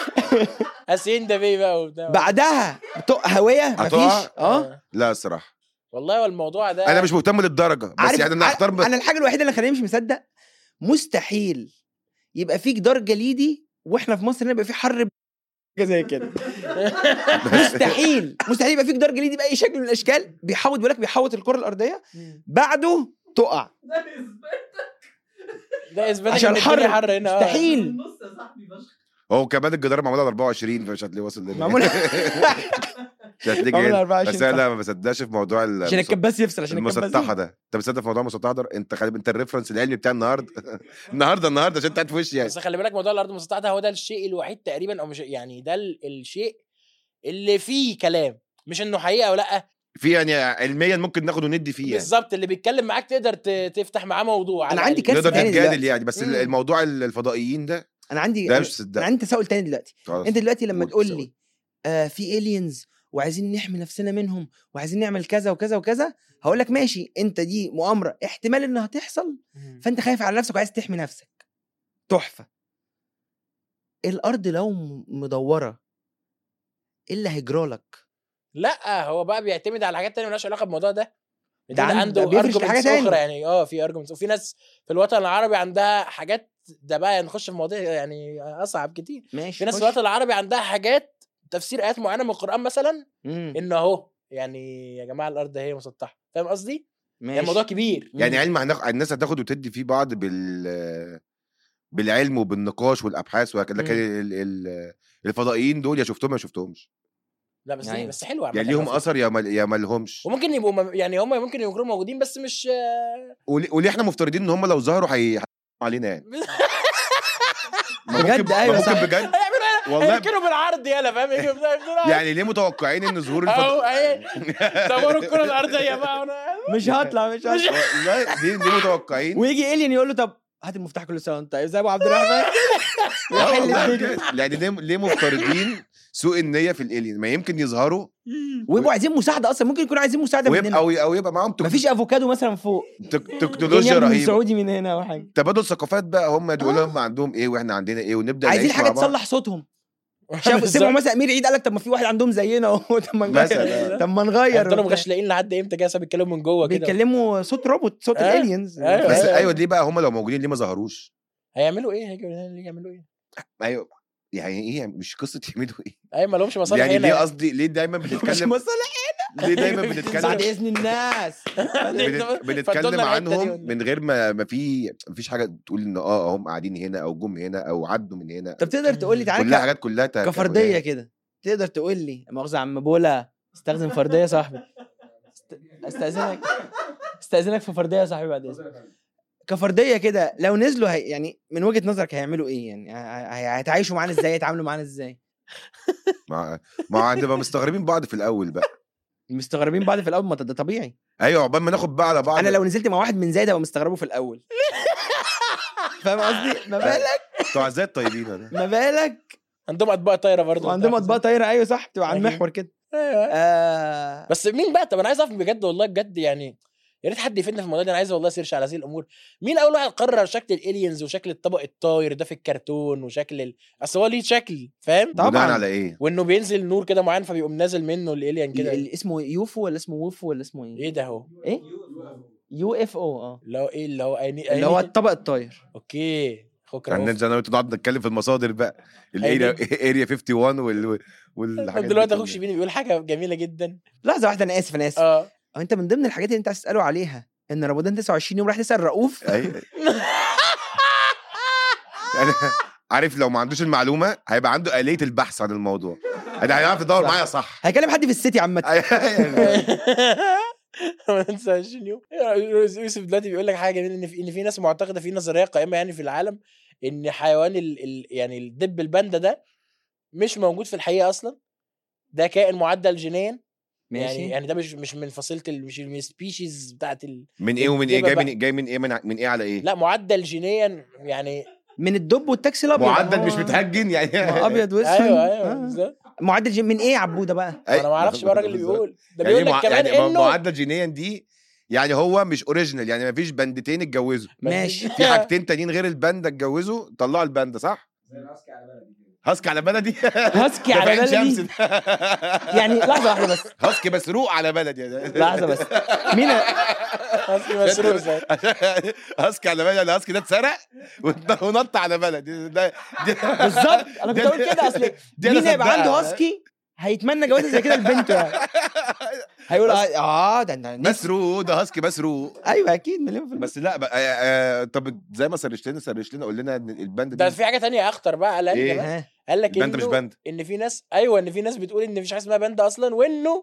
اسين ده بيه بقى وبتاع. بعدها بتق هويه هتقع؟ مفيش اه لا الصراحه والله والموضوع ده انا مش مهتم للدرجه بس عارف يعني انا هختار بس انا الحاجه الوحيده اللي خلاني مش مصدق مستحيل يبقى في جدار جليدي واحنا في مصر نبقى في حر ب- حاجه زي كده مستحيل مستحيل يبقى في جدار جليدي باي شكل من الاشكال بيحوط بيقول لك بيحوط الكره الارضيه بعده تقع ده اثبات ده اثبات عشان ان الدنيا الحر. حر هنا آه. مستحيل. النص يا صاحبي فشخ هو كمان الجدار معمول على 24 فمش هتلاقيه واصل لنا معمول مش هتلاقيه معمول هنا. 24 بس انا صح. لا ما بصدقش في موضوع ال- عشان المس- الكباس يفصل عشان الكباس المسطحه يفصل. ده انت بتصدق في موضوع المسطحه ده انت خلي انت الريفرنس العلمي بتاع النهارده النهارده النهارده عشان انت قاعد في وشي يعني بس خلي بالك موضوع الارض المسطحه ده هو ده الشيء الوحيد تقريبا او مش يعني ده ال- الشيء اللي فيه كلام مش انه حقيقه او لا في يعني علميا ممكن ناخد وندي فيه يعني بالظبط اللي بيتكلم معاك تقدر ت- تفتح معاه موضوع أنا على عندي الأقل. كارثة نقدر تاني نتجادل دلوقتي. يعني بس مم. الموضوع الفضائيين ده انا عندي ده أنا- مش صدق انا عندي تساؤل تاني دلوقتي خلاص. انت دلوقتي لما قول تقول تساؤل. لي آه في الينز وعايزين نحمي نفسنا منهم وعايزين نعمل كذا وكذا وكذا هقول لك ماشي انت دي مؤامره احتمال انها تحصل مم. فانت خايف على نفسك وعايز تحمي نفسك تحفه الارض لو م- مدوره ايه اللي هيجرالك لا هو بقى بيعتمد على حاجات تانية مالهاش علاقه بالموضوع ده ده عنده عند- عنده ده بيفرش arguments لحاجة تاني. اخرى يعني اه في ارجمنتس وفي ناس في الوطن العربي عندها حاجات ده بقى نخش في مواضيع يعني اصعب كتير ماشي في ناس في خش. الوطن العربي عندها حاجات تفسير ايات معينه من القران مثلا مم، ان اهو يعني يا جماعه الارض هي مسطحه فاهم قصدي؟ ماشي يعني الموضوع كبير يعني مم. علم هناخ... الناس هتاخد وتدي فيه بعض بال بالعلم وبالنقاش والابحاث وهكذا لكن مم. ال... ال... الفضائيين دول يا شفتهم يا شفتهمش لا بس أيوة. بس حلوه عامة يعني ليهم الفكرة. اثر يا ما يا ما لهمش وممكن يبقوا م- يعني هم ممكن يكونوا موجودين بس مش وليه وليه احنا مفترضين ان هم لو ظهروا هي علينا يعني ما بجد ممكن... أيوة ما صح. ممكن بجد هيعملوا والله هيركنوا بالعرض يلا فاهم يجوا يفضلوا- يفضلوا- يعني ليه متوقعين ان ظهور الفض... اهو اهي دوروا الكره الارضيه بقى وأنا- مش هطلع مش هطلع والله ليه ليه متوقعين ويجي الين يقول له طب هات المفتاح كل سنه وانت طيب زي ابو عبد الرحمن آه يحل والله الدنيا بجد. يعني ليه ليه مفترضين سوء النيه في الالين ما يمكن يظهروا ويبقوا عايزين مساعده اصلا ممكن يكونوا عايزين مساعده ويبقى مننا او او يبقى معاهم تك... مفيش افوكادو مثلا فوق تك... جايين تكنولوجيا ياخدوا من رهيبه سعودي من هنا او حاجه تبادل ثقافات بقى هم يقولوا لهم عندهم ايه واحنا عندنا ايه ونبدا عايزين نعيش حاجه مع بعض. تصلح صوتهم شافوا سمعوا مثلا امير عيد قال لك طب ما في واحد عندهم زينا اهو طب ما نغير مثلا. طب ما نغير عندهم وبتاع. مش لاقيين لحد امتى كده بيتكلموا من جوه كده بيتكلموا صوت روبوت صوت آه. الالينز أيوة. بس أيوة. ايوه ليه بقى هم لو موجودين ليه ما ظهروش هيعملوا ايه هيجوا ليه يعملوا ايه ايوه يعني ايه مش قصه يعملوا ايه اي ما لهمش مصالح يعني هنا ليه قصدي ليه دايما مش بنتكلم مصالح ليه دايما بعد بنتكلم اذن الناس بنت- بنتكلم عنهم من غير ما ما في مفيش حاجه تقول ان اه هم قاعدين هنا او جم هنا او عدوا من هنا طب تقدر تقول لي كلها تعالى حاجات كلها ت- كفرديه كده تقدر تقول لي مؤاخذه يا عم بولا استخدم فرديه يا صاحبي است- استاذنك استاذنك في فرديه يا صاحبي بعد اذنك كفرديه كده لو نزلوا هي يعني من وجهه نظرك هيعملوا ايه يعني ه- ه- هيتعايشوا معانا ازاي يتعاملوا معانا ازاي ما ما هنبقى مستغربين بعض في الاول بقى مستغربين بعض في الاول ما ده طبيعي ايوه عقبال ما ناخد بقى على بعض انا لو نزلت مع واحد من زايد ابقى مستغربه في الاول فاهم قصدي ما بالك بتوع ازاي الطيبين ده ما بالك عندهم اطباق طايره برضه وعندهم اطباق طايره ايوه صح بتبقى على أكيد. المحور كده ايوه آه بس مين بقى طب انا عايز اعرف بجد والله بجد يعني يا ريت حد يفيدنا في الموضوع ده انا عايز والله سيرش على هذه الامور مين اول واحد قرر شكل الالينز وشكل الطبق الطاير ده في الكرتون وشكل ال... اصل هو ليه شكل فاهم طبعاً. بناء على ايه وانه بينزل نور كده معين فبيقوم نازل منه الالين ال- كده ال- اسمه يوفو ولا اسمه ووفو ولا اسمه ايه ايه ده هو ايه يو اف او اه اللي هو ايه اللي هو أيني... اللي هو أيني... الطبق الطاير اوكي اخوك يعني رؤوف ننزل انا وانت نقعد نتكلم في المصادر بقى الاريا اريا 51 وال والحاجات طب دي دلوقتي اخوك كلها. شبيني بيقول حاجه جميله جدا لحظه واحده انا اسف انا اسف اه هو انت من ضمن الحاجات اللي انت عايز تساله عليها ان رمضان 29 يوم راح تسال رؤوف ايوه يعني عارف لو ما عندوش المعلومه هيبقى عنده آلية البحث عن الموضوع انا هيعرف يدور صح. معايا صح هيكلم حد في السيتي عامه ما تنساش يوم يوسف دلوقتي بيقول لك حاجه جميله ان في ان في ناس معتقده في نظريه قائمه يعني في العالم ان حيوان ال... ال... يعني الدب الباندا ده مش موجود في الحقيقه اصلا ده كائن معدل جينيا ماشي يعني يعني ده مش مش من فصيله ال... مش من السبيشيز بتاعت ال... من ايه ومن ايه الدببة جاي بقى. من جاي من ايه من, من ايه على ايه لا معدل جينيا يعني من الدب والتاكسي الابيض معدل هو- مش متهجن يعني هو ابيض واسود ايوه ايوه آه. بالظبط معدل جيم من ايه يا عبوده بقى أي- انا ما اعرفش بقى الراجل اللي بالظبط. بيقول ده يعني بيقول مع- لك كمان يعني انه معدل جينيا دي يعني هو مش اوريجينال يعني ما فيش بندتين اتجوزوا ماشي في حاجتين تانيين غير الباندا اتجوزوا طلعوا الباندا صح؟ هاسكي على بلدي هاسكي ده على في عين بلدي شمس. يعني لحظه واحده بس هاسكي مسروق على بلدي لحظه بس مين اصلي مسروق زي- هاسكي على بلدي الهاسكي ده اتسرق ونط- ونط على بلدي ده دي- بالظبط انا كنت دي- اقول كده اصل دي أنا مين هيبقى عنده صدقها. هاسكي هيتمنى جوازه زي كده لبنته يعني هيقول اه اه ده ده نفسي. مسروق ده هاسكي مسروق ايوه اكيد مليون في المية بس لا بقى آه، آه، طب زي ما سرشت لنا سرشت لنا قول لنا ان الباند ده دي في حاجه تانية اخطر بقى قال إيه؟ كمان ها. قال لك الباندا مش إنه- باند. ان في ناس ايوه ان في ناس بتقول ان مفيش حاجه اسمها باندا اصلا وانه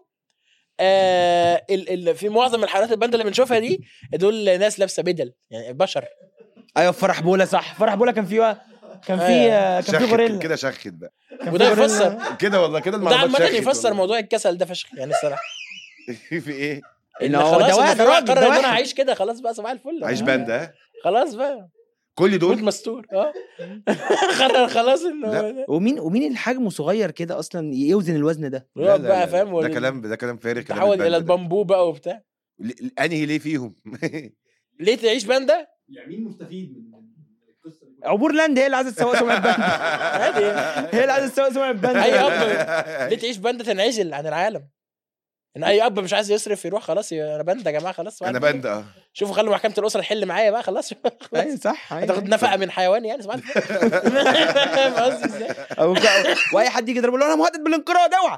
آه ال ال في معظم الحالات الباندا اللي بنشوفها دي دول ناس لابسه بدل يعني بشر ايوه في فرح بولا صح فرح بولا كان في كان في أيوة. كان في شخت غوريلا كده شخت بقى كان وده في غوريلا. يفسر كده والله كده ده المعلومات عامه شخت يفسر والله. موضوع الكسل ده فشخ يعني الصراحه في ايه ان إن هو خلاص ده واحد إن في واحد راجل قرر ده ان انا واحد هعيش كده خلاص بقى صباح الفل عايش آه. باندا ها؟ خلاص بقى كل موت دول مستور اه قرر خلاص انه لا. ومين ومين اللي حجمه صغير كده اصلا يوزن الوزن ده لا، يقعد لا، بقى لا، فاهم ده وال- كلام ده كلام فارغ كلام تحول الى الباندا ده. البامبو بقى وبتاع ل- انهي ليه فيهم ليه تعيش باندا؟ يعني مين مستفيد من من القصه دي عبور لاند هي اللي عايزه تسوق سمعه باندا عادي هي اللي عايزه تسوق سمعه باندا اي اب ليه تعيش باندا تنعزل عن العالم ان اي اب مش عايز يصرف يروح خلاص يا- انا باندا يا جماعه خلاص انا باندا اه شوفوا خلوا محكمه الاسره تحل معايا بقى خلاص ايوه صح أيوة. هتاخد نفقه من حيوان يعني سمعت فاهم قصدي ازاي؟ أو واي حد يجي يضربه له انا مهدد بالانقراض اوعى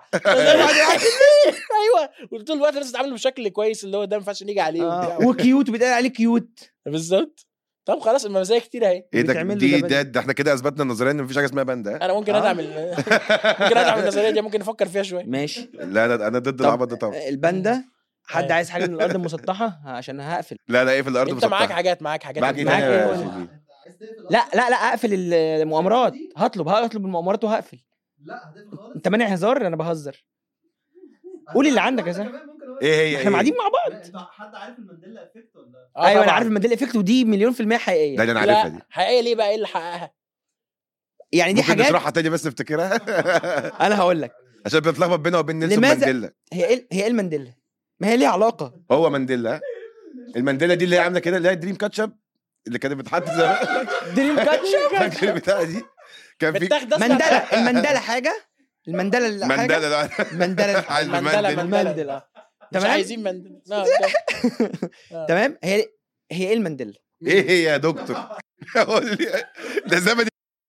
ايوه وطول الوقت لازم تتعامل بشكل كويس اللي هو ده ما ينفعش نيجي عليه آه، وبتاع. وكيوت وبيتقال عليه كيوت بالظبط طب خلاص المزايا كتير اهي ايه ده بتعمل له دي ده ده, ده احنا كده اثبتنا نظريا ان مفيش حاجه اسمها باندا ها؟ انا ممكن آه. ادعم ال- ممكن ادعم النظريه دي ممكن نفكر فيها شويه ماشي لا انا انا ضد طب- العبط ده طبعا الباندا حد أيوة. عايز حاجه من الارض المسطحه عشان هقفل لا لا ايه في الارض انت معاك مسطحة. حاجات معاك حاجات معاك ايه معاك تاني إيه يا ولا- شربين؟ عايز تقفل لا أصلاً؟ لا لا اقفل المؤامرات هطلب هطلب المؤامرات وهقفل لا هتقفل خالص انت مانع هزار انا بهزر قول اللي عندك يا زلمة. ايه هي احنا إيه؟ قاعدين مع بعض انت حد عارف المانديلا افكت ولا آه ايوه انا طبعاً. عارف المانديلا افكت ودي مليون في الميه حقيقيه ده اللي انا عارفها لا دي حقيقيه ليه بقى ايه اللي حققها يعني دي ممكن حاجات نشرحها تاني بس افتكرها انا هقول لك عشان بتلخبط بينها وبين نيلسون لماذا- مانديلا هي ايه هي ايه المانديلا ما هي ليها علاقه هو مانديلا ها؟ المانديلا دي اللي هي عامله كده اللي هي دريم كاتشب اللي كانت بتحط زمان دريم كاتشب فاكر البتاعه دي كان في بتاخد أصلاً- مندله المندله حاجه المندله اللي حاجه مانديلا ده المندله عايز مانديلا، المانديلا. مانديلا. المندله مش تمام عايزين مندل لا ده- تمام هي هي ايه المندله ايه هي يا دكتور قول لي ده زمن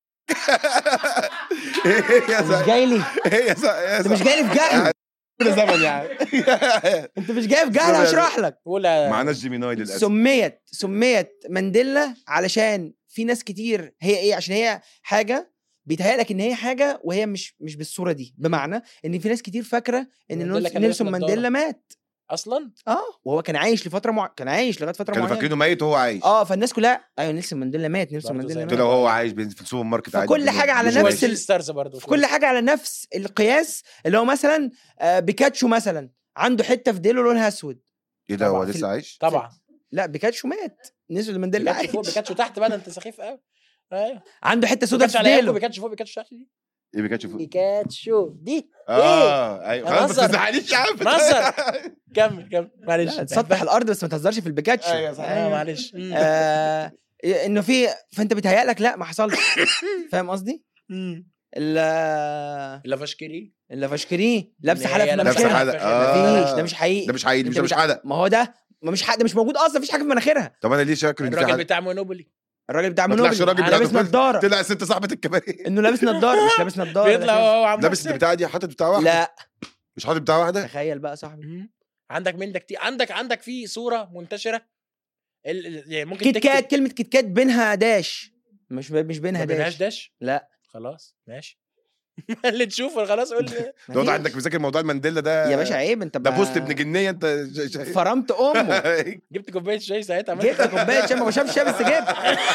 ايه هي يا مش زمن جاي لي ايه يا زمن يا انت مش جاي لي في جهل ده زمن يعني انت مش جاي في جهل هشرح لك قول يا- معناش جيميناي للاسف سميت سميت مانديلا علشان في ناس كتير هي ايه عشان هي حاجه بيتهيألك ان هي حاجه وهي مش مش بالصوره دي بمعنى ان في ناس كتير فاكره ان مانديلا نيلسون كان نيلسون لابس مانديلا مات اصلا اه وهو كان عايش لفتره مع... كان عايش لغايه فتره كانوا معينه فاكرينه ميت وهو عايش اه فالناس كلها ايوه نيلسون مانديلا مات نيلسون برضه مانديلا زي مات طلع وهو عايش بينزل في السوبر ماركت عادي فكل حاجة على مش نفس ميت. ال- ستارز برضه في كل حاجه على نفس القياس اللي هو مثلا آه بيكاتشو مثلا عنده حته في ديله لونها اسود ايه ده هو طبعاً. لسه عايش طبعا لا بيكاتشو مات نيلسون مانديلا بيكاتشو فوق عايش بيكاتشو تحت بقى ده انت سخيف قوي ايوه عنده حته سودا بيكاتشو في على ايامكم ديله بيكاتشو فوق بيكاتشو تحت دي ايه بيكاتشو فوق بيكاتشو دي اه ايوه خلاص بس نهزر. ما تزعلنيش يا عم نهزر. كمل كمل معلش لا، تسطح الارض بس ما تهزرش في البيكاتشو أيوة صح. اه معلش مم. آه انه في فانت بيتهيألك لا ما حصلش فاهم قصدي؟ مم. ال- اللافاشكري اللافاشكري لابسه اللي حلقه هي في لابسة لابسه مناخيرها حلقة. حلقه مفيش اه ده مش حقيقي ده مش حقيقي أنت ده مش بتاع- حلقه ما هو ده ما مش حق ده مش موجود اصلا مفيش حاجه في مناخيرها طب انا ليه شاكر ان في الراجل حلقه بتاع مونوبولي الراجل بتاع ما طلعش منوبل راجل بتاع لابس منوبل. نضاره طلع ست صاحبه الكباريه انه لابس نضاره مش لابس نضاره بيطلع ده هو عم لابس البتاعه دي حاطط بتاع واحده لا مش حاطط بتاع واحده تخيل بقى يا صاحبي مم. عندك من ده كتير عندك عندك في صوره منتشره ال... ال- يعني ممكن كيت تكتب- كات كلمه كيت كات بينها داش مش ب... مش بينها ما بينهاش داش داش لا خلاص ماشي اللي تشوفه خلاص قول لي لو مفيش. عندك مذاكر موضوع المانديلا ده يا باشا عيب انت ده بقى- بوست ابن جنيه انت ش- ش- فرمت امه جبت كوبايه شاي ساعتها عملت- جبت كوبايه شاي ما بشربش شاي بس جبت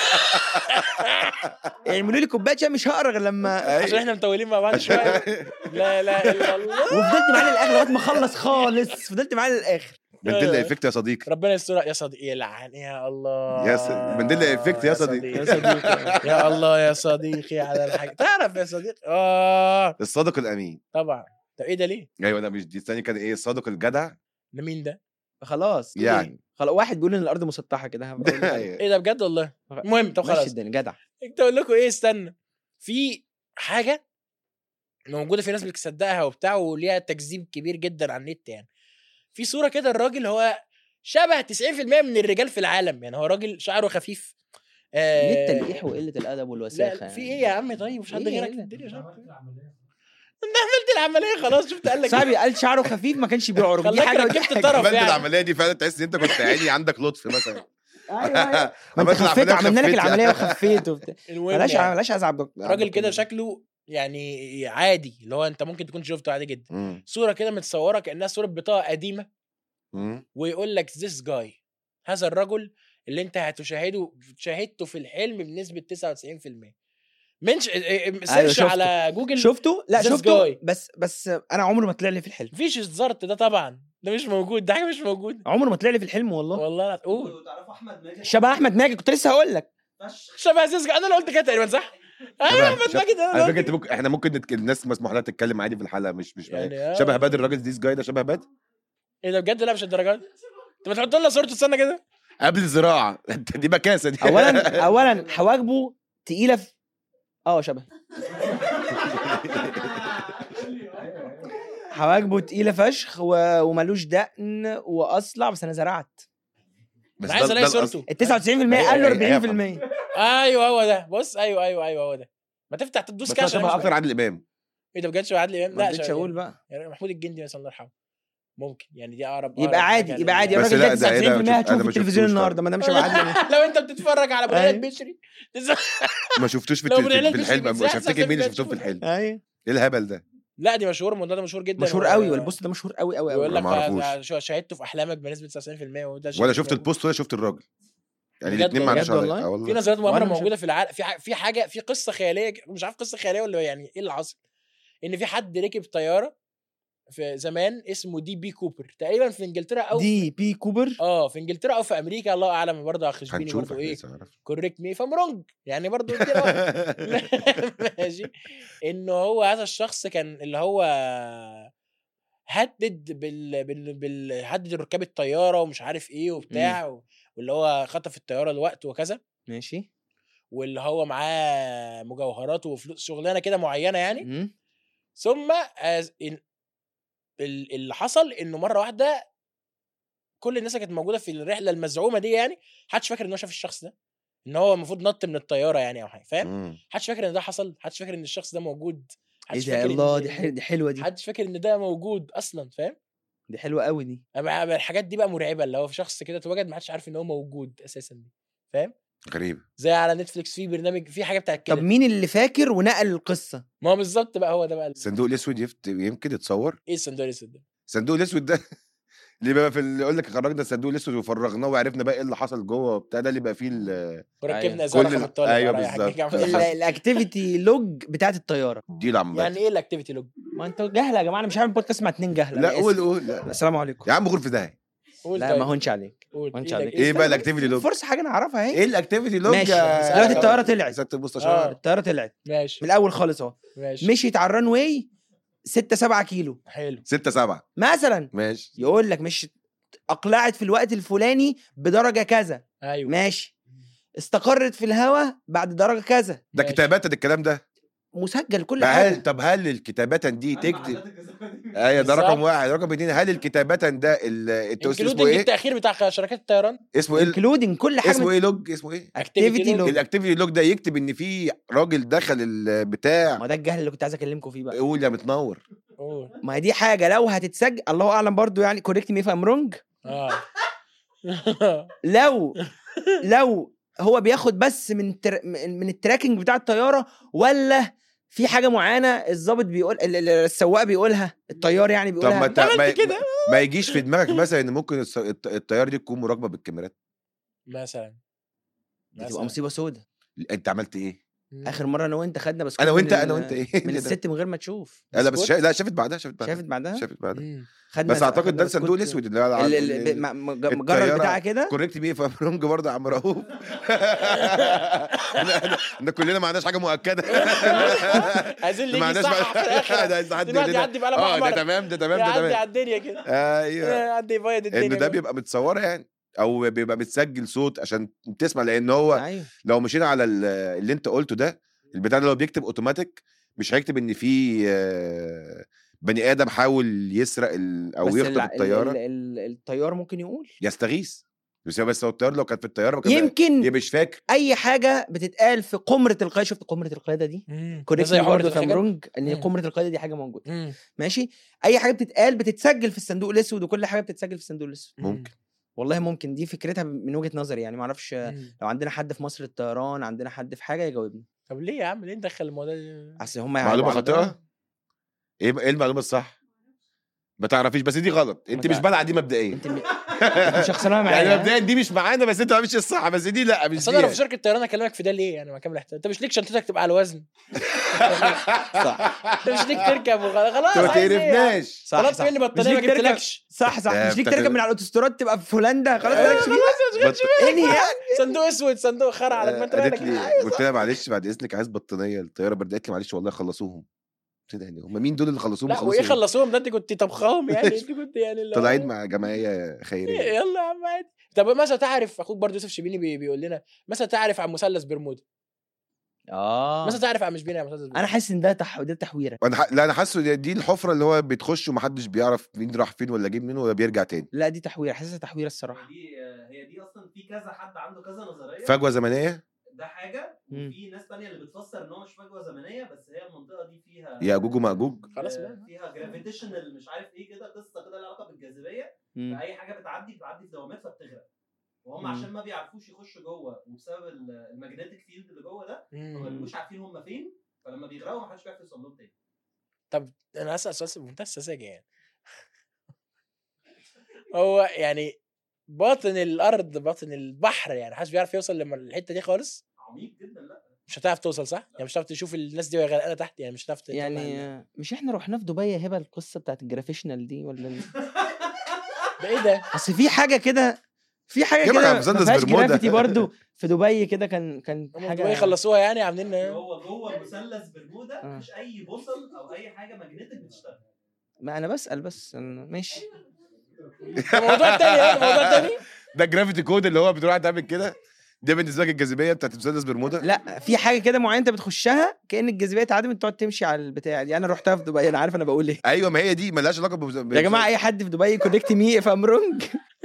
يعملوا لي كوبايه شاي مش هقرا غير لما عشان احنا مطولين مع بعض شويه لا لا الا الله وفضلت معاه للاخر لغايه ما اخلص خالص فضلت معاه للاخر مانديلا افكت يا صديقي ربنا يستر يا صديقي يلعن يا الله يا س- مانديلا إفكت يا صديقي. يا صديقي يا الله يا صديقي على الحاجة تعرف يا صديقي اه الصادق الامين طبعا طب ايه ده ليه؟ ايوه ده مش دي الثانيه كان ايه الصادق الجدع ده مين ده؟ خلاص يعني خلاص واحد بيقول ان الارض مسطحه كده هبقول له. أيوة. ايه ده بجد والله؟ المهم طب ماشي خلاص الدنيا جدع كنت اقول لكم ايه استنى في حاجه موجوده في ناس بتصدقها وبتاع وليها تكذيب كبير جدا على النت يعني في صوره كده الراجل هو شبه 90% من الرجال في العالم يعني هو راجل شعره خفيف آه ليه التلقيح وقله الادب لا والوساخه لا، في يعني؟ ايه يا عم طيب مش حد إيه غيرك في ده؟ الدنيا شاطر. عملت العمليه انت عملت العمليه خلاص شفت قال لك صاحبي قال شعره خفيف ما كانش بيعرج دي خلاك حاجه ودي ركبت حاجه طرف عملت يعني. العمليه دي فعلا تحس ان انت كنت عيني عندك لطف مثلا ايوه ايوه ما انت عملت خفيت العملية عملنا لك وخفيت العمليه يعني. وخفيت وبتاع المهم بلاش يعني. بلاش ازعل راجل كده شكله يعني عادي اللي هو انت ممكن تكون شفته عادي جدا مم. صوره كده متصوره كانها صوره بطاقه قديمه مم. ويقول لك this guy هذا الرجل اللي انت هتشاهده شاهدته في الحلم بنسبه 99% منش سيرش شفته. على جوجل شفته لا This شفته guy. بس بس انا عمره ما طلع لي في الحلم مفيش الزرط ده طبعا ده مش موجود ده حاجه مش موجوده عمره ما طلع لي في الحلم والله والله لا قول انتوا تعرفوا احمد ماجد شبه احمد ماجد كنت لسه هقول لك فشخ شبه ذيس guy انا اللي قلت كده تقريبا صح؟ ايوه شبه- احمد شبه- ماجد انا على اللي فكره انت قلت ممكن احنا ممكن نتك... الناس مسموح لها تتكلم عادي في الحلقه مش مش يعني آه. شبه بدر الراجل ديس جاي ده شبه بدر ايه ده بجد لا مش الدرجات دي. انت ما تحط لنا صورته استنى كده قبل الزراعه انت دي بكاسه دي اولا اولا حواجبه تقيله في اه شبه حواجبه تقيله فشخ و... وملوش دقن واصلع بس انا زرعت بس انا عايز ده- الاقي ده الأصل. صورته ال 99% هي- قال هي- هي له 40% ايوه هو ده بص ايوه ايوه ايوه هو ده ما تفتح تدوس بس هو كاش شبه اكتر عادل امام ايه ده بجد شبه عادل امام ما لا رضيتش شبه- اقول بقى يعني محمود الجندي مثلا الله يرحمه ممكن يعني دي اقرب يبقى أقرب عادي حاجة يبقى عادي لل- بس الراجل لا، ده ده إيه ده؟ 99% شوف- هتشوفه أنا في ما التلفزيون شفتوش النهارده ما دام شبه عادل إمام. لو انت بتتفرج على ابو العيال أيوة. بشري ما شفتوش في, لو الت- ابو العيال في بشري الحلم مش بيتزحزح هفتكر مين اللي في شفته في الحلم ايوه ايه الهبل ده لا دي مشهور الموضوع ده مشهور جدا مشهور و- قوي والبوست ده مشهور قوي قوي ويقول قوي لك ما أعرفوش. آه، شو- شاهدته في احلامك بنسبه 99% وده شيء ولا مش شفت موجود. البوست ولا شفت الراجل يعني بجد الاثنين ما عندناش بجد عليا. والله؟ آه في والله نظريات وأنا مؤامره مش موجوده في العالم في ح- في حاجه في قصه خياليه مش عارف قصه خياليه ولا يعني ايه اللي حصل ان في حد ركب طياره في زمان اسمه دي بي كوبر تقريبا في انجلترا او دي بي كوبر اه في انجلترا او في امريكا الله اعلم برضه اخشبيني هنشوف برضه احنا ايه لسه هنعرف. كوريكت مي فام رونج يعني برضه قلت له ماشي انه هو هذا الشخص كان اللي هو هدد بال بال, بال... هدد ركاب الطياره ومش عارف ايه وبتاع و... واللي هو خطف الطياره الوقت وكذا ماشي واللي هو معاه مجوهرات وفلوس شغلانه كده معينه يعني مم. ثم as in ال- اللي حصل انه مره واحده كل الناس اللي كانت موجوده في الرحله المزعومه دي يعني محدش فاكر ان هو شاف الشخص ده ان هو المفروض نط من الطياره يعني او حاجه فاهم مم. محدش فاكر ان ده حصل محدش فاكر ان الشخص ده موجود ايه محدش ده فاكر الله إن- دي حل- دي حلوه دي محدش فاكر ان ده موجود اصلا فاهم دي حلوه قوي دي أما- أما الحاجات دي بقى مرعبه اللي هو في شخص كده اتوجد محدش عارف ان هو موجود اساسا دي فاهم غريب زي على نتفليكس في برنامج في حاجه بتاعت طب كده مين اللي فاكر ونقل القصه ما هو بالظبط بقى هو ده بقى ال- الصندوق الاسود يفت... يمكن يتصور ايه الصندوق الاسود ده الصندوق الاسود ده اللي بقى في ال- يقول لك خرجنا الصندوق الاسود وفرغناه وعرفنا بقى ايه اللي حصل جوه وبتاع ده اللي بقى فيه ال- وركبنا أيوة. ازاي كل رقم ال- الطالب أيوة ورا يا حاج بالظبط. كعب. ال- الاكتيفيتي لوج بتاعت الطياره دي العمال يعني ايه الاكتيفيتي لوج ما انتوا جهله يا جماعه انا مش عامل بودكاست مع اتنين جهله لا أنا آسف. قول قول لا. السلام عليكم يا عم غور في ده قول لا طيب. ما هونش عليك قول ما انش إيه عليك. ده؟ ايه بقى استنى. الاكتيفيتي لوج فرصه حاجه نعرفها اهي ايه الاكتيفيتي لوج ماشي يا- دلوقتي الطياره طلعت سياده المستشار آه. الطياره طلعت ماشي من الاول خالص اهو ماشي مشيت على الران واي 6 7 كيلو حلو 6 7 مثلا ماشي يقول لك مش اقلعت في الوقت الفلاني بدرجه كذا ايوه ماشي استقرت في الهواء بعد درجه كذا ده ماشي. كتابات الكلام ده مسجل كل هل حاجه طب هل الكتابات دي أهم تكتب عادات الجزافة دي. ايوه ده رقم بالظبط. واحد رقم اتنين هل الكتابات ده ال- انت قلت اسمه انكلودنج ايه؟ التاخير بتاع شركات الطيران اسمه ايه؟ انكلودنج كل حاجه اسمه من- ايه لوج اسمه ايه؟ اكتيفيتي لوج الاكتيفيتي لوج ده يكتب ان في راجل دخل البتاع ما ده الجهل اللي كنت عايز اكلمكم فيه بقى قول يا متنور قول. ما هي دي حاجه لو هتتسجل الله اعلم برضو يعني كوريكت مي ام رونج اه لو لو هو بياخد بس من تر... من من التراكنج بتاع الطياره ولا في حاجه معينه الضابط بيقول ال- ال- السواق بيقولها الطيار يعني طب بيقولها ما, انت تا- ما, عملت كده ما يجيش في دماغك مثلا ان ممكن الس- الط- الطياره دي تكون مراقبه بالكاميرات مثلا دي تبقى مثلا. مصيبه سودة انت عملت ايه؟ مم. اخر مره انا وانت خدنا بس انا وانت انا وانت ايه؟ من ده؟ الست من غير ما تشوف لا بس بسكوت؟ شا... لا شافت بعدها شافت بعدها شافت بعدها شافت بعدها مم. خدنا بس اعتقد خدنا ده الصندوق بسكوت. الاسود اللي هو ال- ال- ب- م- م- مجرد الطيارة بتاعها كده كوريكت بيه فرونج برضه يا عم رؤوف احنا إحنا كلنا ما عندناش حاجه مؤكده عايزين اللي ما يجي عندناش صح في ده الاخر عايز حد دلوقتي يدينا- يعدي بقلم اه ده احمر تمام ده تمام ده يعدي تمام على الدنيا كده ايوه يعدي يبيض الدنيا ان ده بقى. بيبقى متصوره يعني او بيبقى متسجل صوت عشان تسمع لان هو ايوه لو مشينا على ال- اللي انت قلته ده البتاع ده لو بيكتب اوتوماتيك مش هيكتب ان في آه، بني ادم حاول يسرق ال- او بس يخطف الع- ال- الطياره ال- ال- الطيار ممكن يقول يستغيث بس بس هو الطيار لو كان في الطياره ما كان يمكن يبقى مش فاكر اي حاجه بتتقال في قمره القياده شفت قمره القياده دي مم. ده كوريكت زي مي عمرة برضه الحجاب. فامرونج ان هي مم. قمره القياده دي حاجه موجوده مم. ماشي اي حاجه بتتقال بتتسجل في الصندوق الاسود وكل حاجه بتتسجل في الصندوق الاسود ممكن. والله ممكن دي فكرتها من وجهه نظري يعني ما اعرفش مم. لو عندنا حد في مصر الطيران عندنا حد في حاجه يجاوبني طب ليه يا عم ليه ندخل الموضوع ده اصل هم معلومه خاطئه ايه ايه المعلومه الصح ما تعرفيش بس دي غلط انت ما مش تع- بلع دي مبدئيا انت م- انت شخصنها معايا يعني ها؟ مبدئيا دي مش معانا بس انت ما عملتش الصح بس دي لا مش بس دي انا لو يعني. في شركه طيران اكلمك في ده ليه يعني مع كامل احترام انت مش ليك شنطتك تبقى على الوزن صح انت مش ليك تركب وخلاص خلاص انت ما عايز ايه يعني؟ تعرفناش صح طلبت صح مني مش بطانيه ما ليك تركب- جبتلكش صح صح آه، مش ليك بتاخد- تركب من على الاوتوستراد تبقى في هولندا خلاص مالكش فيه بط- ايه يعني صندوق اسود صندوق خرع على ما انت قالت مالك لي قلت لها معلش بعد اذنك عايز بطانيه الطياره برد قالت لي معلش والله خلصوهم قلت لها يعني هم مين دول اللي خلصوهم لا وايه وخلصوا خلصوهم ده انت كنت طبخاهم يعني انت كنت يعني اللي هو- طالعين مع جمعيه خيريه يلا يا عم عادي طب مثلا تعرف اخوك برضه يوسف شبيني بي بيقول لنا مثلا تعرف عن مثلث برمودا اه مثلا تعرف عن مش بينا عن مثلث برمودا انا حاسس ان ده تح... ده تحويره وانا ح... لا انا حاسه دي- دي الحفره اللي هو بيتخش ومحدش بيعرف مين راح فين ولا جه منين ولا بيرجع تاني لا دي تحويره حاسسها تحويره الصراحه دي هي دي اصلا في كذا حد عنده كذا نظريه فجوه زمنيه ده حاجه مم. وفي ناس تانية اللي بتفسر ان هو مش فجوه زمنيه بس هي المنطقه دي فيها ياجوج وماجوج خلاص آه، بقى. فيها جرافيتيشنال مش عارف ايه كده قصه كده لها علاقه بالجاذبيه مم. فاي حاجه بتعدي بتعدي في دوامات فبتغرق وهم مم. عشان ما بيعرفوش يخشوا جوه وبسبب الماجنتيك فيلد اللي جوه ده مم. فما بيبقوش عارفين هم فين فلما بيغرقوا ما حدش بيعرف يوصل لهم تاني طب انا هسال سؤال بمنتهى السذاجه يعني هو يعني باطن الارض باطن البحر يعني محدش بيعرف يوصل للحته دي خالص عميق جدا لا مش هتعرف توصل صح؟ يعني مش هتعرف تشوف الناس دي وهي غرقانه تحت يعني مش هتعرف تطلع ال- يعني مش احنا رحنا في دبي يا هبه القصه بتاعت الجرافيشنال دي ولا ال- ده ايه ده؟ اصل في حاجه كده في حاجه جيبك على كده ما مسدس فيهاش برمودا. جرافيتي برضو في دبي كده كان كان هم حاجه دبي خلصوها يعني عاملين هو جوه مثلث برمودا آه. مفيش اي بوصل او اي حاجه ماجنتيك بتشتغل ما انا بسال بس أنا ماشي ده موضوع تاني ايه موضوع تاني ده جرافيتي كود اللي هو بتروح تعمل كده ده بالنسبه لك الجاذبيه بتاعت مسدس برمودا لا في حاجه كده معينه انت بتخشها كان الجاذبيه اتعدمت تقعد تمشي على البتاع دي انا رحتها في دبي انا عارف انا بقول ايه ايوه ما هي دي ملهاش علاقه بمز... يا جماعه اي حد في دبي كونكت مي اف ام رونج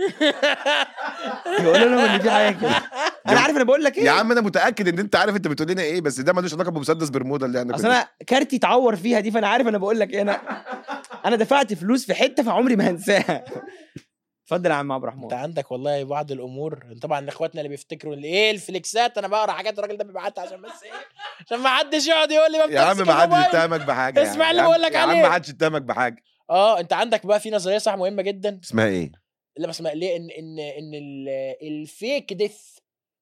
يقول لهم ان في حاجه كده انا عارف انا بقول لك يا ايه عم انا متاكد ان انت عارف انت بتقول لنا ايه بس ده ملوش علاقه بمسدس برمودا اللي احنا اصل كنا- انا كارتي اتعور فيها دي فانا عارف انا بقول لك ايه انا انا دفعت فلوس في حته فعمري ما هنساها اتفضل يا عم عبد انت الرحمن عندك والله بعض الامور طبعا اخواتنا اللي بيفتكروا ال- ايه الفليكسات انا بقرا حاجات الراجل ده بيبعتها عشان بس ايه عشان ما حدش يقعد يقول لي ما يا عم بتمسك ما حدش الموبايل. اتهمك بحاجه اسمع يعني. اللي يا عم- بقول لك يا عم عليه. ما حدش اتهمك بحاجه اه انت عندك بقى في نظريه صح مهمه جدا اسمها ايه اللي بسمع ليه ان ان ان ال- الفيك ديث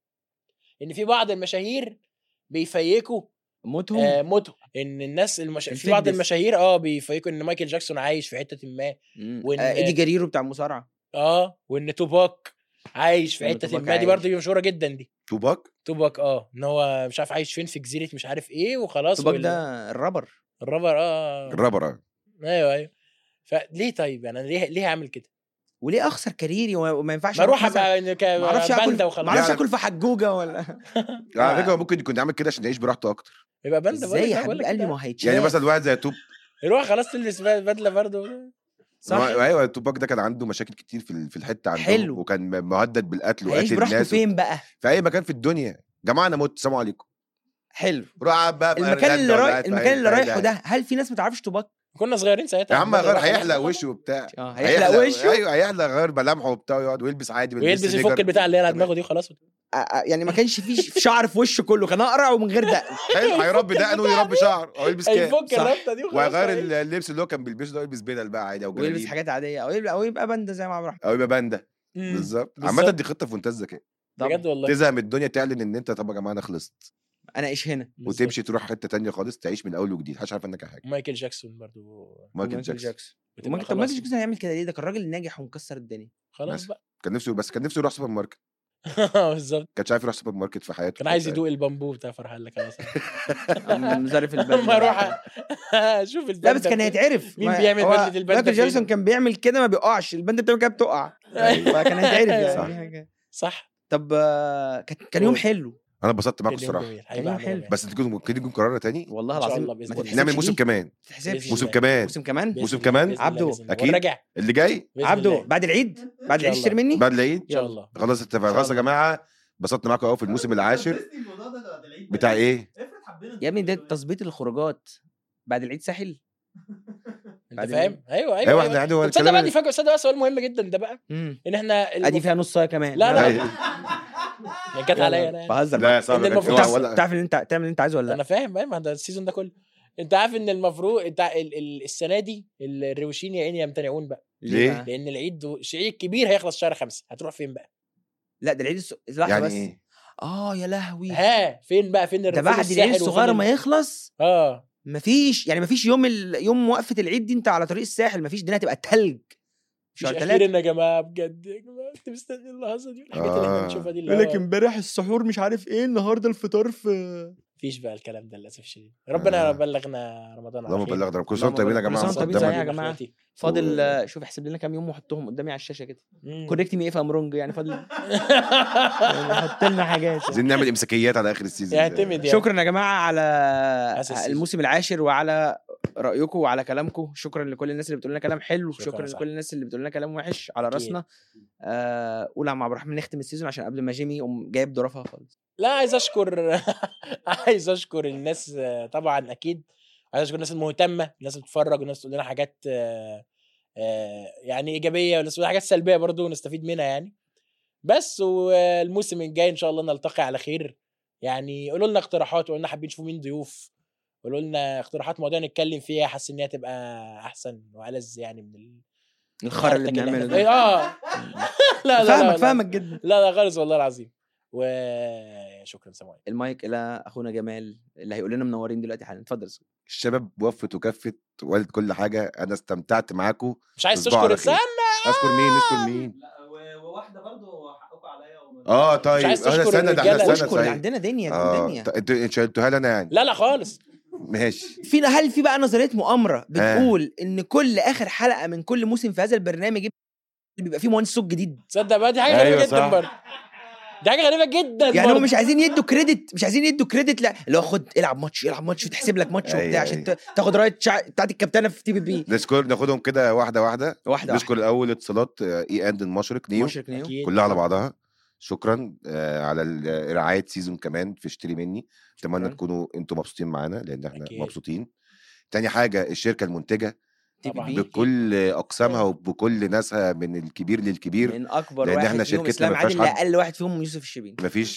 ان في بعض المشاهير بيفيكوا موتهم آه موتهم ان الناس المش... في الفيك بعض death. المشاهير اه بيفيكوا ان مايكل جاكسون عايش في حته ما مم. وإن- آه، ايدي جريرو بتاع المصارعه اه وان توباك عايش في وإن حته توباك ما دي برضه عايش. دي مشهوره جدا دي توباك توباك اه ان هو مش عارف عايش فين في جزيره مش عارف ايه وخلاص توباك وال- ده الرابر الرابر اه الرابر آه. ايوه ايوه فليه طيب يعني أنا ليه ليه هعمل كده؟ وليه اخسر كاريري وما وما ينفعش ما اروح مثلاً- ابقى ما اعرفش اكل باندا ما وخلاص اعرفش لا. اكل في حجوجه ولا على فكره هو ممكن يكون عامل كده عشان يعيش براحته اكتر يبقى باندا ازاي يا بقول حبيب لك قلبي كده. ما هيتشاف يعني مثلا واحد زي توب يروح خلاص تلبس بدله برضه صح ما- ايوه توباك ده كان عنده مشاكل كتير في ال- في الحته عنده حلو. وكان مهدد بالقتل هيعيش وقتل براحته الناس فين بقى في اي مكان في الدنيا جماعه انا مت سلام عليكم حلو روح قاعد بقى في المكان أيرلندا اللي ولا رايح قاعد في المكان اللي أي- في أي رايحه ده هل في ناس ما تعرفش توباك كنا صغيرين ساعتها يا عم غير بنروح هيحلق خلاص. وشه وبتاع اه هيحلق وشه ايوه هيحلق غير ملامحه وبتاع ويقعد ويلبس عادي ويلبس سنيكر. يفك البتاع اللي هي على دماغه دي وخلاص آه، آه، يعني ما كانش في في شعر في وشه كله كان اقرع ومن غير دقن حلو هيربي دقنه ويربي شعر او يلبس كاب هيفك صح. الربطه دي وخلاص وهيغير هي- ال- اللبس اللي هو كان بيلبسه ده يلبس بدل بقى عادي او ويلبس جلابيب حاجات عاديه او يبقى او يبقى باندا زي ما عبد الرحمن او يبقى باندا مم. بالظبط بالظبط. عامه دي خطه في منتهى الذكاء بجد والله تزهق من الدنيا تعلن ان انت طب يا جماعه انا خلصت انا ايش هنا بالظبط. وتمشي تروح حته تانية خالص تعيش من اول وجديد محدش عارف عنك أي حاجه مايكل جاكسون برضو مايكل جاكسون بتبقى ومايكل- طب خلاص. مايكل جاكسون هيعمل كده ليه ده كان راجل ناجح ومكسر الدنيا خلاص بس. بقى كان نفسه بس كان نفسه يروح سوبر ماركت بالظبط كانش عارف يروح سوبر ماركت في حياته كان عايز يدوق البامبو بتاع فرحان لك خلاص أم ظرف البدله اما اروح اشوف لا بس كان هيتعرف مين ما- بيعمل هو بدلة الباندا مايكل فين؟ جاكسون كان بيعمل كده ما بيقعش الباندا بتعمل كده بتقع فكان هيتعرف يعني صح. دي حاجة. صح طب آه، كان كان يوم قول. حلو انا اتبسطت معاكم كان يوم الصراحه جميل. كان هيبقى يوم عملنا حلو. بقى. بس تكون ممكن يكون قرارنا تاني والله إن شاء العظيم الله ما بإذن تتحسبش الله. نعمل موسم دي. كمان ما تتحسبش بإذن موسم الله. كمان موسم كمان بإذن موسم الله، كمان؟ بإذن الله، عبده، بإذن الله. أكيد. ونراجع اللي جاي بإذن عبده الله. بعد العيد بعد شاء العيد تشتري الله. مني بعد العيد ان شاء الله خلاص اتفقنا شاء خلاص يا الله. جماعه اتبسطنا معاكم اهو في الموسم العاشر حمسني الموضوع ده بعد العيد بتاع ده. ايه افرض حبينا يا ابني ده نسافر تظبيط الخروجات بعد العيد ساحل انت بعد فاهم ايوه ايوه ايوه احنا عادي هو طب تصدق الكلام بقى دي اللي- فجأة تصدق بقى سؤال مهم جدا ده بقى امم ان احنا ادي فيها نص صايه كمان لا، لا. أيوة. يعني جت عليا انا يعني. بهزر لا يا معاك. صاحبي إن كان المفروض في تعرف ولا تعرف ان انت تعمل اللي انت عايزه ولا لا انا فاهم ايوه ما ده السيزون ده كله انت عارف ان المفروض انت ال... ال... السنه دي الروشين يا عيني يمتنعون بقى ليه؟ بقى؟ لان العيد العيد الكبير هيخلص شهر خمسة هتروح فين بقى؟ لا ده العيد الس... لحظه يعني بس ايه اه يا لهوي ها فين بقى فين ده الر- فين بعد العيد الساحل الصغير وفين ما ال- يخلص اه مفيش يعني مفيش يوم ال... يوم وقفه العيد دي انت على طريق الساحل مفيش الدنيا هتبقى تلج مش شهر اخيرا ثلاثة يا جماعه بجد يا جماعه كنت مستني اللحظه دي الحاجات اللي احنا آه. بنشوفها دي اللي يقول لك هو امبارح السحور مش عارف ايه النهارده الفطار في مفيش بقى الكلام ده للاسف الشديد ربنا آه. بلغنا رمضان على اللهم خير. بلغنا كل سنه وانتم طيبين يا كل جماعه سنة وانتم طيبين مقدما صحيح يا حبيبي جماعة. أخواتي. فاضل و- آه، شوف احسب لنا كام يوم وحطهم قدامي على الشاشه كده مم. كونكت مي اف ام رونج يعني فاضل يعني حط لنا حاجات عايزين نعمل امساكيات على اخر السيزون يعتمد يعني شكرا يا جماعه على أساس الموسم العاشر وعلى رايكم وعلى كلامكم شكرا لكل الناس اللي بتقول لنا كلام حلو شكراً شكرا يا صاحبي. لكل الناس اللي بتقول لنا كلام وحش على أكيد. راسنا آه قول يا عم عبد الرحمن نختم السيزون عشان قبل ما جيمي يقوم جايب ظرفها خالص لا عايز اشكر عايز اشكر الناس آه، طبعا اكيد عايز اشكر الناس المهتمه الناس اللي بتتفرج والناس تقول لنا حاجات آه، آه، يعني ايجابيه والناس تقول حاجات سلبيه برضو ونستفيد منها يعني بس والموسم الجاي ان شاء الله نلتقي على خير يعني قولوا لنا اقتراحات وقولوا لنا حابين تشوفوا مين ضيوف قولوا لنا اقتراحات مواضيع نتكلم فيها حاسس ان هي تبقى احسن والذ يعني من ال... الخرا اللي الهرتك بنعمله إحنا- ده اه لا لا لا فاهمك لا. فاهمك جدا لا لا خالص والله العظيم وشكرا سلام عليكم المايك الى اخونا جمال اللي هيقول لنا منورين دلوقتي حالا اتفضل الشباب وفت وكفت وقالت كل حاجه انا استمتعت معاكم مش عايز تصبحوا على تشكر خير. استنى اشكر مين نشكر مين لا و- وواحده برضو حقكم عليا وما- اه طيب عايز انا تشكر استنى ده الرجالة. احنا اشكر استنى اللي صحيح عندنا دنيا دي اه دنيا ط- انتوا انتوا شلتوها لي انا يعني لا لا خالص ماشي في هل في بقى نظريه مؤامره بتقول ان كل اخر حلقه من كل موسم في هذا البرنامج بيبقى فيه مهندس صوت جديد تصدق بقى دي حاجه غريبه أيوة جدا صح. برضه دي حاجه غريبه جدا يعني هم برضه. مش عايزين يدوا كريدت مش عايزين يدوا كريدت لا اللي هو خد العب ماتش العب ماتش وتحسب لك ماتش أيوة، وبتاع عشان أيوة. ت- تاخد رايه شع... بتاعت الكابتنه في تي بي بي نشكر ناخدهم كده واحده واحده واحده نشكر الاول اتصالات آه، اي اند المشرق نيو مشرق نيو أكيد. كلها على بعضها شكرا آه، على ال- رعايه سيزون كمان في اشتري مني اتمنى شكراً. تكونوا انتم مبسوطين معانا لان احنا أكيد. مبسوطين تاني حاجه الشركه المنتجه تي بي طبعاً. بي بكل اقسامها وبكل ناسها من الكبير للكبير من اكبر لأن واحد إحنا فيهم شركتنا اسلام ما فيهاش عادل حد. لاقل واحد فيهم يوسف الشبين مفيش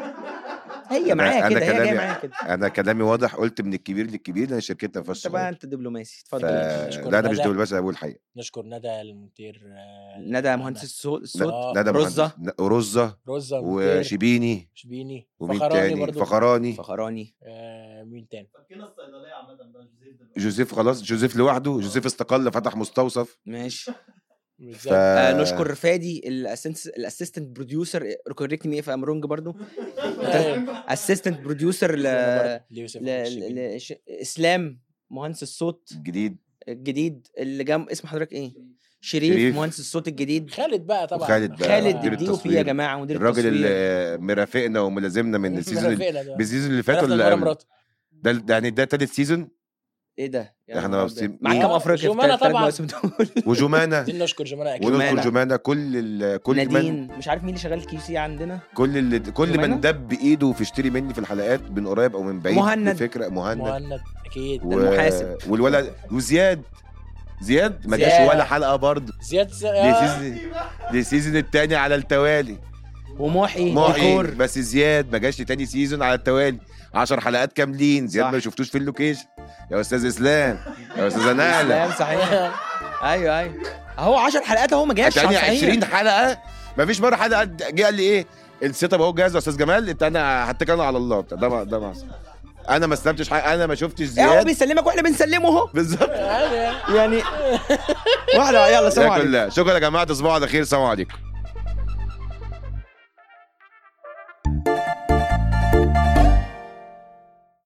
هي معايا أنا كده هي جايه كلامي- معايا كده انا كلامي واضح قلت من الكبير للكبير لان شركتنا ما فيهاش انت بقى صغير. انت دبلوماسي ف... اتفضل نشكر لا انا مش ندى. دول بس اقول الحقيقه نشكر ندى المدير آه، ندى مهندس الصوت الصوت آه، ندى رزة. مهندس- ن- رزه رزة المدير وشبيني شبيني ومين فخراني تاني برضو فخراني فخراني آه مين تاني فكينا الصيدليه عامه بقى جوزيف دلوقتي جوزيف خلاص جوزيف لوحده جوزيف استقل فتح مستوصف ماشي ف... بالظبط آه نشكر فادي الاسيستنت بروديوسر كوريكت مي اف ام رونج برضو أيوة. اسيستنت بروديوسر ل... ليوسف ل... الشبيني. ل... ش... اسلام مهندس الصوت الجديد الجديد اللي جنب اسم حضرتك ايه شريف, شريف. مهندس الصوت الجديد خالد بقى طبعا وخالد بقى خالد مدير الدي او بي يا التصوير. جماعه مدير الراجل التصوير اللي مرافقنا وملازمنا من السيزون اللي- مرافقنا ده. من السيزون اللي فات عرفنا ولا إن ورا قبل؟ مراته ده ده يعني ده تالت سيزون ايه ده يا إحنا نهار مبسوطين. أبيض. معاك مين؟ كام افريقيا جمانة في ثلاث طبعاً. مواسم دول وجمانه عايزين نشكر جمانة اكيد ونذكر جمانة. جمانه كل ال... كل من نادين مش عارف مين اللي شغال كيو سي عندنا كل اللي كل جمانة؟ من دب بايده في اشتري مني في الحلقات من قريب او من بعيد مهند. بفكره مهند مهند اكيد ده المحاسب. والولد وزياد زياد ما جاش زياد. ولا حلقه برضه زياد س... دي آه. سيزون دي سيزون التاني على التوالي ومحي محي ديكور بس زياد ما جاش تاني سيزون على التوالي 10 حلقات كاملين زياد صح. ما شفتوش في اللوكيشن يا استاذ اسلام يا استاذه نهله اسلام صحيح ايوه ايوه اهو 10 حلقات اهو ما جاش تاني صحيح. 20 حلقه ما فيش مره حلقه جه قال لي ايه السيت اب اهو جاهز يا استاذ جمال انت انا هتكل انا على الله ده ما ده ما انا ما استلمتش حاجه انا ما شفتش إيه هو زياد بيسلمك واحنا بنسلمه اهو بالظبط عادي يعني. يعني واحده يلا سلام ده عليكم كلها شكرا يا جماعه تصبحوا على خير سلام عليكم